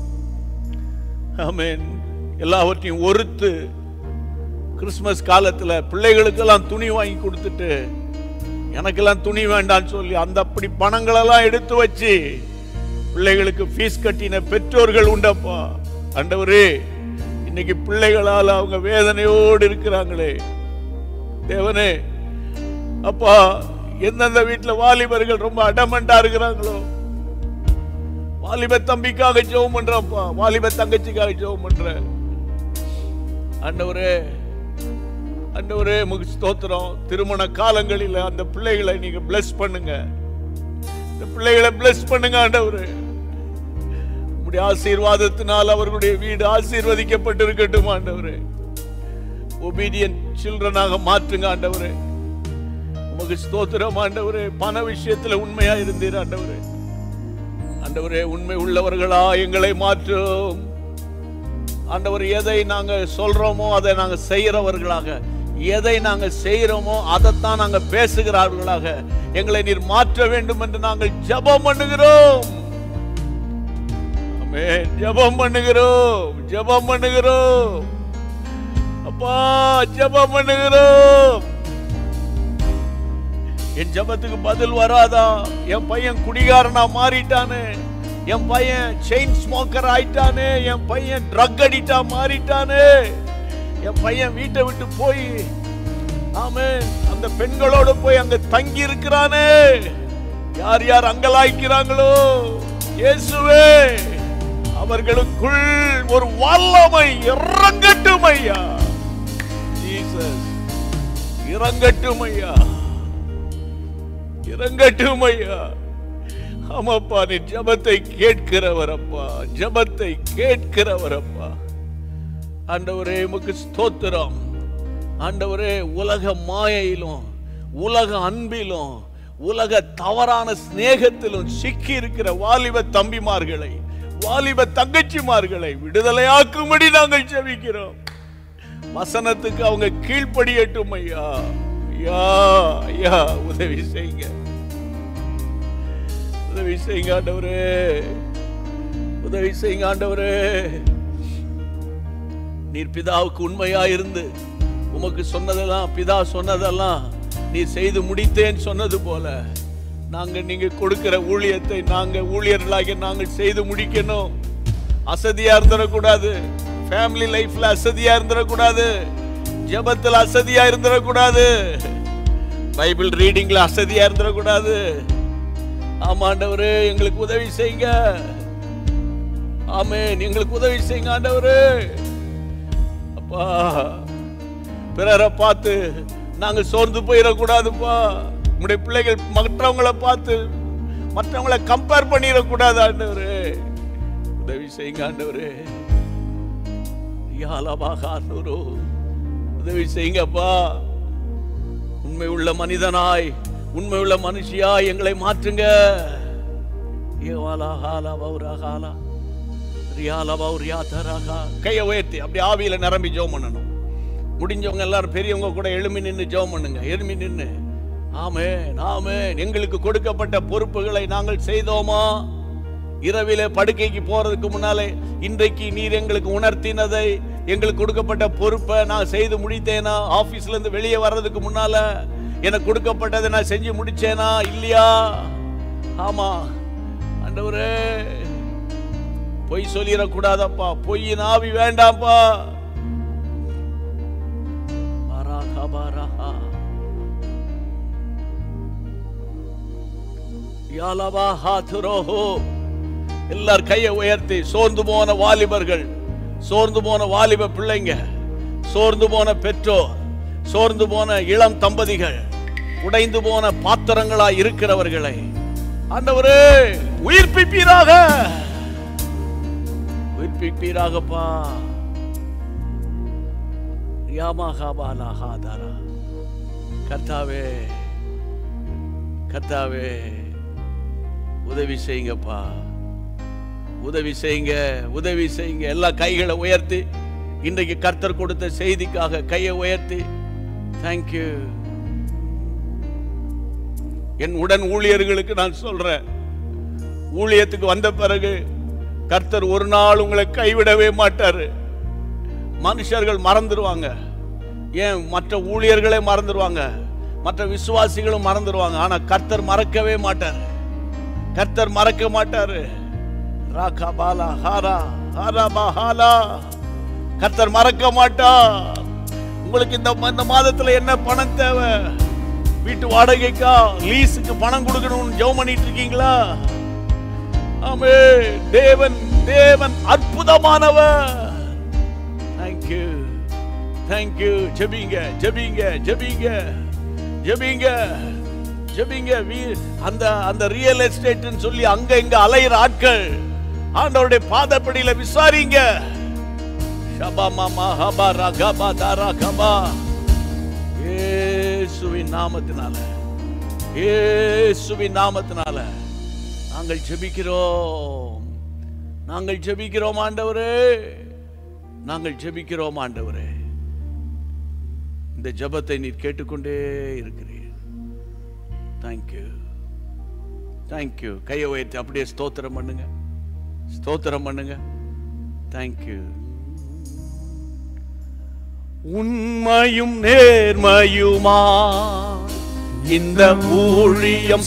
ஆமென் எல்லாவற்றையும் ஒருத்து கிறிஸ்மஸ் காலத்துல பிள்ளைகளுக்கெல்லாம் துணி வாங்கி கொடுத்துட்டு எனக்கெல்லாம் துணி வேண்டாம்னு சொல்லி அந்த அப்படி பணங்களெல்லாம் எடுத்து வச்சு பிள்ளைகளுக்கு ஃபீஸ் கட்டின பெற்றோர்கள் உண்டப்பா ஆண்டவரே இன்னைக்கு பிள்ளைகளால் அவங்க வேதனையோடு இருக்கிறாங்களே தேவனே அப்பா எந்தெந்த வீட்டுல வாலிபர்கள் ரொம்ப அடமண்டா இருக்கிறாங்களோ வாலிப தம்பிக்காக ஜெபம் பண்றப்பா வாலிப தங்கச்சிக்காக ஜெபம் பண்றேன் ஆண்டவரே ஆண்டவரே முக ஸ்தோத்திரம் திருமண காலங்களில் அந்த பிள்ளைகளை நீங்க bless பண்ணுங்க இந்த பிள்ளைகளை bless பண்ணுங்க ஆண்டவரே உம்முடைய ஆசீர்வாதத்தினால் அவர்களுடைய வீடு ஆசீர்வதிக்கப்பட்டிருக்கட்டும் ஆண்டவரே ஒபீடியன் சில்ட்ரனாக மாற்றுங்க ஆண்டவரே உமக்கு ஸ்தோத்திரம் ஆண்டவரே பண விஷயத்துல உண்மையா இருந்தீர் ஆண்டவரே ஆண்டவரே உண்மை உள்ளவர்களா எங்களை மாற்றும் ஆண்டவர் எதை நாங்க சொல்றோமோ அதை நாங்க செய்யறவர்களாக எதை நாங்க செய்யறோமோ அதைத்தான் நாங்க பேசுகிறார்களாக எங்களை நீர் மாற்ற வேண்டும் என்று நாங்கள் ஜெபம் பண்ணுகிறோம் ஆமென். ஜெபம் பண்ணுகிறோம் ஜெபம் பண்ணுகிறோம் அப்பா ஜெபம் பண்ணுகிறோம் என் ஜெபத்துக்கு பதில் வராதா என் பையன் குடிகாரனா மாறிட்டானே என் பையன் செயின் ஸ்மோக்கர் ஆயிட்டானே என் பையன் ட்ரக் அடிட்டா மாறிட்டானே என் பையன் வீட்டை விட்டு போய் ஆமே அந்த பெண்களோட போய் அங்க தங்கி இருக்கிறானே யார் யார் அங்கலாய்க்கிறாங்களோ இயேசுவே அவர்களுக்குள் ஒரு வல்லமை இறங்கட்டும் ஐயா ஜீசஸ் இறங்கட்டும் ஐயா இறங்கட்டும் ஐயா ஆமாப்பா நீ ஜபத்தை கேட்கிறவர் அப்பா ஜபத்தை கேட்கிறவர் அப்பா ஆண்டவரே உமக்கு ஸ்தோத்திரம் ஆண்டவரே உலக மாயையிலும் உலக அன்பிலும் உலக தவறான சிநேகத்திலும் சிக்கி இருக்கிற வாலிப தம்பிமார்களை வாலிப தங்கச்சிமார்களை விடுதலையாக்கும்படி நாங்கள் ஜெபிக்கிறோம் வசனத்துக்கு அவங்க கீழ்ப்படியட்டும் ஐயா ஐயா ஐயா உதவி செய்யுங்க உதவி செய்யுங்க ஆண்டவரே உதவி செய்யுங்க ஆண்டவரே நீர் பிதாவுக்கு உண்மையா இருந்து உமக்கு சொன்னதெல்லாம் பிதா சொன்னதெல்லாம் நீ செய்து முடித்தேன்னு சொன்னது போல நாங்க நீங்க கொடுக்கிற ஊழியத்தை நாங்க ஊழியர்களாக நாங்கள் செய்து முடிக்கணும் அசதியா இருந்துடக்கூடாது ஃபேமிலி லைஃப்ல அசதியா இருந்துடக்கூடாது ஜெபத்துல அசதியா இருந்துடக்கூடாது பைபிள் ரீடிங்ல அசதியா இருந்துடக்கூடாது ஆமாண்டவரே எங்களுக்கு உதவி செய்யுங்க ஆமென் எங்களுக்கு உதவி செய்யுங்க ஆண்டவரே அப்பா பிறரை பார்த்து நாங்க சோர்ந்து போயிடக்கூடாதுப்பா உங்களுடைய பிள்ளைகள் மற்றவங்கள பார்த்து மற்றவங்கள கம்பேர் பண்ணிடக்கூடாது ஆண்டவரே உதவி செய்யுங்க ஆண்டவரே யாலபாகாசுரு உதவி செய்யுங்கப்பா உண்மை உள்ள மனிதனாய் உண்மை உள்ள மனுஷியாய் எங்களை மாற்றுங்க ஏவாலா ஹாலா பௌரா ஹாலா ரியாலா பௌரியா தராகா கையை உயர்த்தி அப்படி ஆவியில நிரம்பி ஜெபம் பண்ணணும் முடிஞ்சவங்க எல்லாரும் பெரியவங்க கூட எழுமி நின்று ஜெபம் பண்ணுங்க எழுமி நின்று ஆமென் ஆமென் எங்களுக்கு கொடுக்கப்பட்ட பொறுப்புகளை நாங்கள் செய்தோமா இரவிலே படுக்கைக்கு போறதுக்கு முன்னாலே இன்றைக்கு நீர் எங்களுக்கு உணர்த்தினதை எங்களுக்கு கொடுக்கப்பட்ட பொறுப்பை நான் செய்து முடித்தேனா ஆபீஸ்ல இருந்து வெளியே வர்றதுக்கு முன்னால எனக்கு கொடுக்கப்பட்டதை நான் செஞ்சு முடிச்சேனா இல்லையா ஆமா ஆண்டவரே பொய் சொல்லிடக்கூடாதப்பா பொய்யின் ஆவி வேண்டாம்ப்பா பாராகா பாராகா யாலவா ஹாதுரோஹோ எல்லார் கையை உயர்த்தி சோர்ந்து போன வாலிபர்கள் சோர்ந்து போன வாலிப பிள்ளைங்க சோர்ந்து போன பெற்றோர் சோர்ந்து போன இளம் தம்பதிகள் உடைந்து போன பாத்திரங்களா இருக்கிறவர்களை ஆண்டவரே உயிர்ப்பிப்பீராக உயிர்ப்பிப்பீராகப்பா யாமாகாபாலா ஹாதாரா கர்த்தாவே கர்த்தாவே உதவி செய்யுங்கப்பா உதவி செய்யுங்க உதவி செய்யுங்க எல்லா கைகளை உயர்த்தி இன்றைக்கு கர்த்தர் கொடுத்த செய்திக்காக கையை உயர்த்தி தேங்க்யூ என் உடன் ஊழியர்களுக்கு நான் சொல்றேன் ஊழியத்துக்கு வந்த பிறகு கர்த்தர் ஒரு நாள் உங்களை கைவிடவே மாட்டாரு மனுஷர்கள் மறந்துடுவாங்க ஏன் மற்ற ஊழியர்களே மறந்துடுவாங்க மற்ற விசுவாசிகளும் மறந்துடுவாங்க ஆனா கர்த்தர் மறக்கவே மாட்டார் கர்த்தர் மறக்க மாட்டாரு ராகா பாலா ஹாரா ஹாரா பஹாலா கர்த்தர் மறக்க மாட்டார் உங்களுக்கு இந்த இந்த மாதத்துல என்ன பணம் தேவை வீட்டு வாடகைக்கா லீஸுக்கு பணம் கொடுக்கணும்னு ஜெபம் பண்ணிட்டு இருக்கீங்களா ஆமே தேவன் தேவன் அற்புதமானவர் தேங்க்யூ தேங்க்யூ ஜெபிங்க ஜெபிங்க ஜெபிங்க ஜெபிங்க ஜெபிங்க வீ- அந்த அந்த ரியல் எஸ்டேட்னு சொல்லி அங்க இங்க அலையிற ஆட்கள் ஆண்டவருடைய பாதப்படியில விசாரிங்க ஷபா மாமா ஹபா ரகபா தாரா கபா இயேசுவின் நாமத்தினால இயேசுவின் நாமத்தினால நாங்கள் ஜெபிக்கிறோம் நாங்கள் ஜெபிக்கிறோம் ஆண்டவரே நாங்கள் ஜெபிக்கிறோம் ஆண்டவரே இந்த ஜெபத்தை நீர் கேட்டுக்கொண்டே இருக்கிறீர் தேங்க்யூ தேங்க்யூ கையை உயர்த்தி அப்படியே ஸ்தோத்திரம் பண்ணுங்க ஸ்தோத்திரம் பண்ணுங்க தேங்க்யூ உண்மையும் நேர்மையுமா இந்த ஊழியம்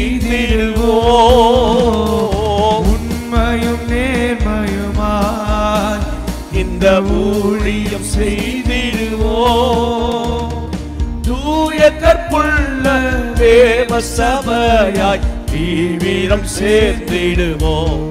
செய்திடுவோம் உண்மையும் நேர்மையுமாய் இந்த ஊழியம் செய்திடுவோம் தூய கற்புள்ள தேவ சபையாய் தீவிரம் சேர்ந்திடுவோம்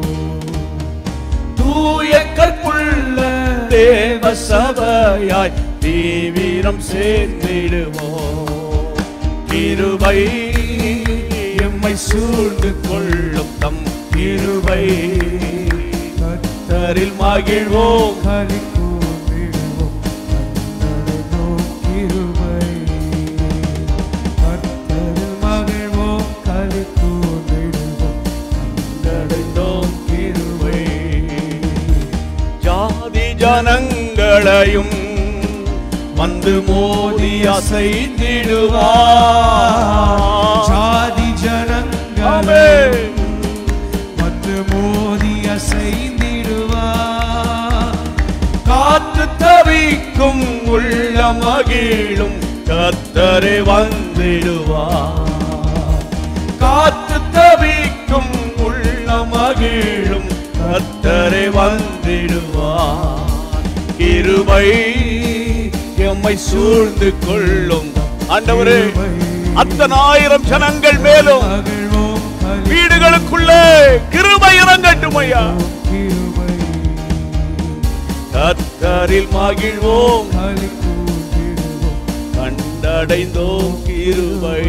தூய கற்புள்ள தேவ சபையாய் தீவிரம் சேர்ந்திடுவோம் கிருபை எம்மை சூழ்ந்து கொள்ளும் தம் கிருபை கத்தரில் மகிழ்வோம் களி கூர்ந்திடுவோம் கர்த்தரின் கிருபை கர்த்தரில் மகிழ்வோம் களி கூர்ந்திடுவோம் அடைந்தோம் கிருபை ஜாதி ஜனங்களையும் வந்து மோதி அசைந்திடுவார் ஜாதி ஜனங்களே ஆமென். வந்து மோதி அசைந்திடுவார் காத்து தவிக்கும் உள்ள மகிழும் கத்தரை வந்திடுவார் காத்து தவிக்கும் உள்ள மகிழும் கத்தரை வந்திடுவார் கிருபை எம்மை சூழ்ந்து கொள்ளும் ஆண்டவரே அத்தனை ஆயிரம் ஜனங்கள் மேலும் மகிழ்வோம் களி வீடுகளுக்குள்ளே கிருபை இறங்கட்டும் ஐயா கிருபை கத்தரில் மகிழ்வோம் களி கூர்ந்திடுவோம் கண்டடைந்தோம் கிருபை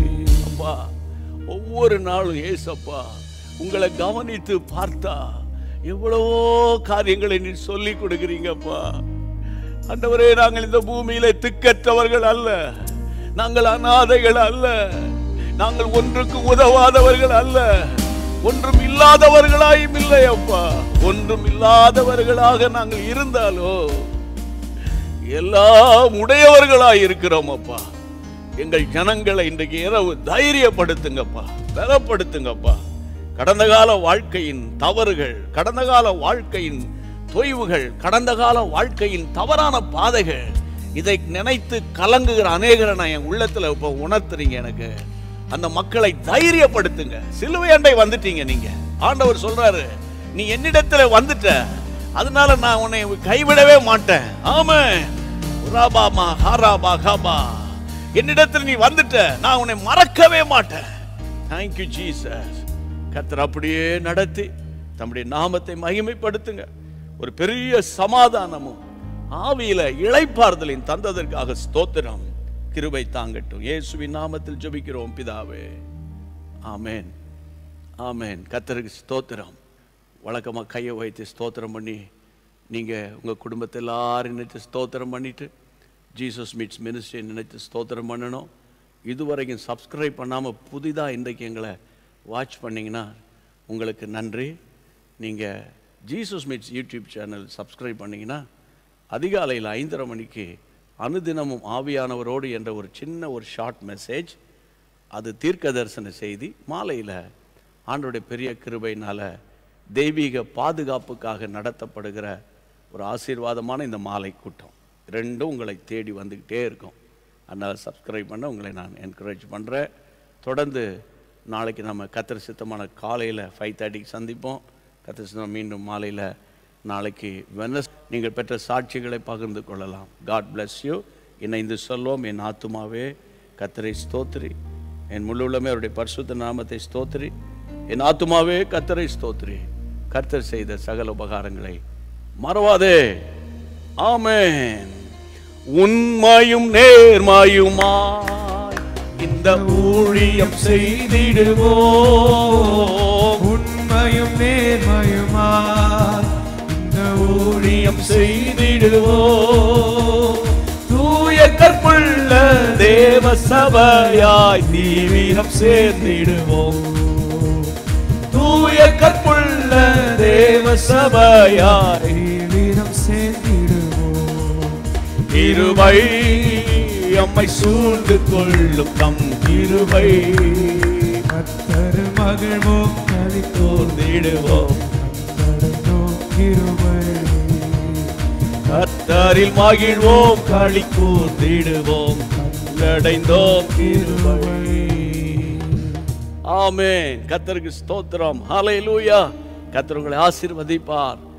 அப்பா ஒவ்வொரு நாளும் ஏசப்பா உங்களை கவனித்து பார்த்தா எவ்வளவோ காரியங்களை நீ சொல்லி கொடுக்குறீங்கப்பா ஆண்டவரே நாங்கள் இந்த பூமியில திக்கற்றவர்கள் அல்ல நாங்கள் அநாதைகள் அல்ல நாங்கள் ஒன்றுக்கு உதவாதவர்கள் அல்ல ஒன்றும் இல்லாதவர்களாயும் இல்லை அப்பா ஒன்றும் இல்லாதவர்களாக நாங்கள் இருந்தாலோ எல்லாம் உடையவர்களாய் இருக்கிறோம் அப்பா எங்கள் ஜனங்களை இன்றைக்கு இரவு தைரியப்படுத்துங்கப்பா பலப்படுத்துங்கப்பா கடந்த கால வாழ்க்கையின் தவறுகள் கடந்த கால வாழ்க்கையின் தொய்வுகள் கடந்த கால வாழ்க்கையின் தவறான பாதைகள் இதை நினைத்து கலங்குகிற அநேகரை நான் என் உள்ளத்துல இப்ப உணர்த்துறீங்க எனக்கு அந்த மக்களை தைரியப்படுத்துங்க சிலுவை அண்டை வந்துட்டீங்க நீங்க ஆண்டவர் சொல்றாரு நீ என்னிடத்துல வந்துட்ட அதனால நான் உன்னை கைவிடவே மாட்டேன் ஆமா ராபாமா ஹாராபா காபா என்னிடத்தில் நீ வந்துட்ட நான் உன்னை மறக்கவே மாட்டேன் தேங்க்யூ ஜீசஸ் கர்த்தர் அப்படியே நடத்தி தம்முடைய நாமத்தை மகிமைப்படுத்துங்க ஒரு பெரிய சமாதானமும் ஆவியில இளைப்பாறுதலின் தந்ததற்காக ஸ்தோத்திரம் கிருபை தாங்கட்டும் இயேசுவின் நாமத்தில் ஜெபிக்கிறோம் பிதாவே ஆமென் ஆமென் கர்த்தருக்கு ஸ்தோத்திரம் வழக்கமாக கையை வைத்து ஸ்தோத்திரம் பண்ணி நீங்கள் உங்கள் குடும்பத்தை எல்லாரும் நினைத்து ஸ்தோத்திரம் பண்ணிட்டு ஜீசஸ் மீட்ஸ் மினிஸ்ட்ரி நினைத்து ஸ்தோத்திரம் பண்ணணும் இதுவரைக்கும் சப்ஸ்கிரைப் பண்ணாமல் புதிதாக இன்றைக்கு எங்களை வாட்ச் பண்ணிங்கன்னா உங்களுக்கு நன்றி நீங்கள் Jesus meets YouTube channel subscribe பண்ணிங்கன்னா அதிகாலையில் ஐந்தரை மணிக்கு அனுதினமும் ஆவியானவரோடு என்ற ஒரு சின்ன ஒரு ஷார்ட் மெசேஜ் அது தீர்க்க தரிசன செய்தி மாலையில் ஆண்டோடைய பெரிய கிருபையினால தெய்வீக பாதுகாப்புக்காக நடத்தப்படுகிற ஒரு ஆசீர்வாதமான இந்த மாலை கூட்டம் ரெண்டும் உங்களை தேடி வந்துக்கிட்டே இருக்கும் அதனால் சப்ஸ்கிரைப் பண்ண உங்களை நான் என்கரேஜ் பண்ணுறேன் தொடர்ந்து நாளைக்கு நம்ம கத்திர சித்தமான காலையில் ஃபைவ் தேர்ட்டிக்கு சந்திப்போம் கத்திர சித்தம் மீண்டும் மாலையில் நாளைக்கு வெனஸ் நீங்கள் பெற்ற சாட்சிகளை பகிர்ந்து கொள்ளலாம் காட் bless யூ இணைந்து சொல்வோம் என் ஆத்துமாவே கத்தரை ஸ்தோத்திரி என் முழுவலுமே அவருடைய பரிசுத்த நாமத்தை ஸ்தோத்திரி என் ஆத்துமாவே கத்தரை ஸ்தோத்திரி கர்த்தர் செய்த சகல உபகாரங்களை மறவாதே ஆமென் உண்மையும் நேர்மையுமாய் இந்த ஊழியம் செய்திடுவோம் உண்மையும் நேர்மையுமா இந்த ஊழியம் செய்திடுவோம் தூய கற்புள்ள தேவ சபையாய் தீவிரம் சேர்ந்திடுவோம் தூய கற்புள்ள தேவ சபையாய் வீரம் சேர்ந்திடுவோம் இருவை அம்மை சூழ்ந்து கொள்ளும் தம் இருவை கத்தர் மகிழ்வோம் கலித்தோர் தோர்ந்திடுவோம் கிருபை கர்த்தரில் மகிழ்வோம் களி கூர்ந்திடுவோம் அடைந்தோம் கிருபை ஆமென் கர்த்தருக்கு ஸ்தோத்திரம் ஹalleluya கர்த்தர் உங்களை ஆசீர்வதிப்பார்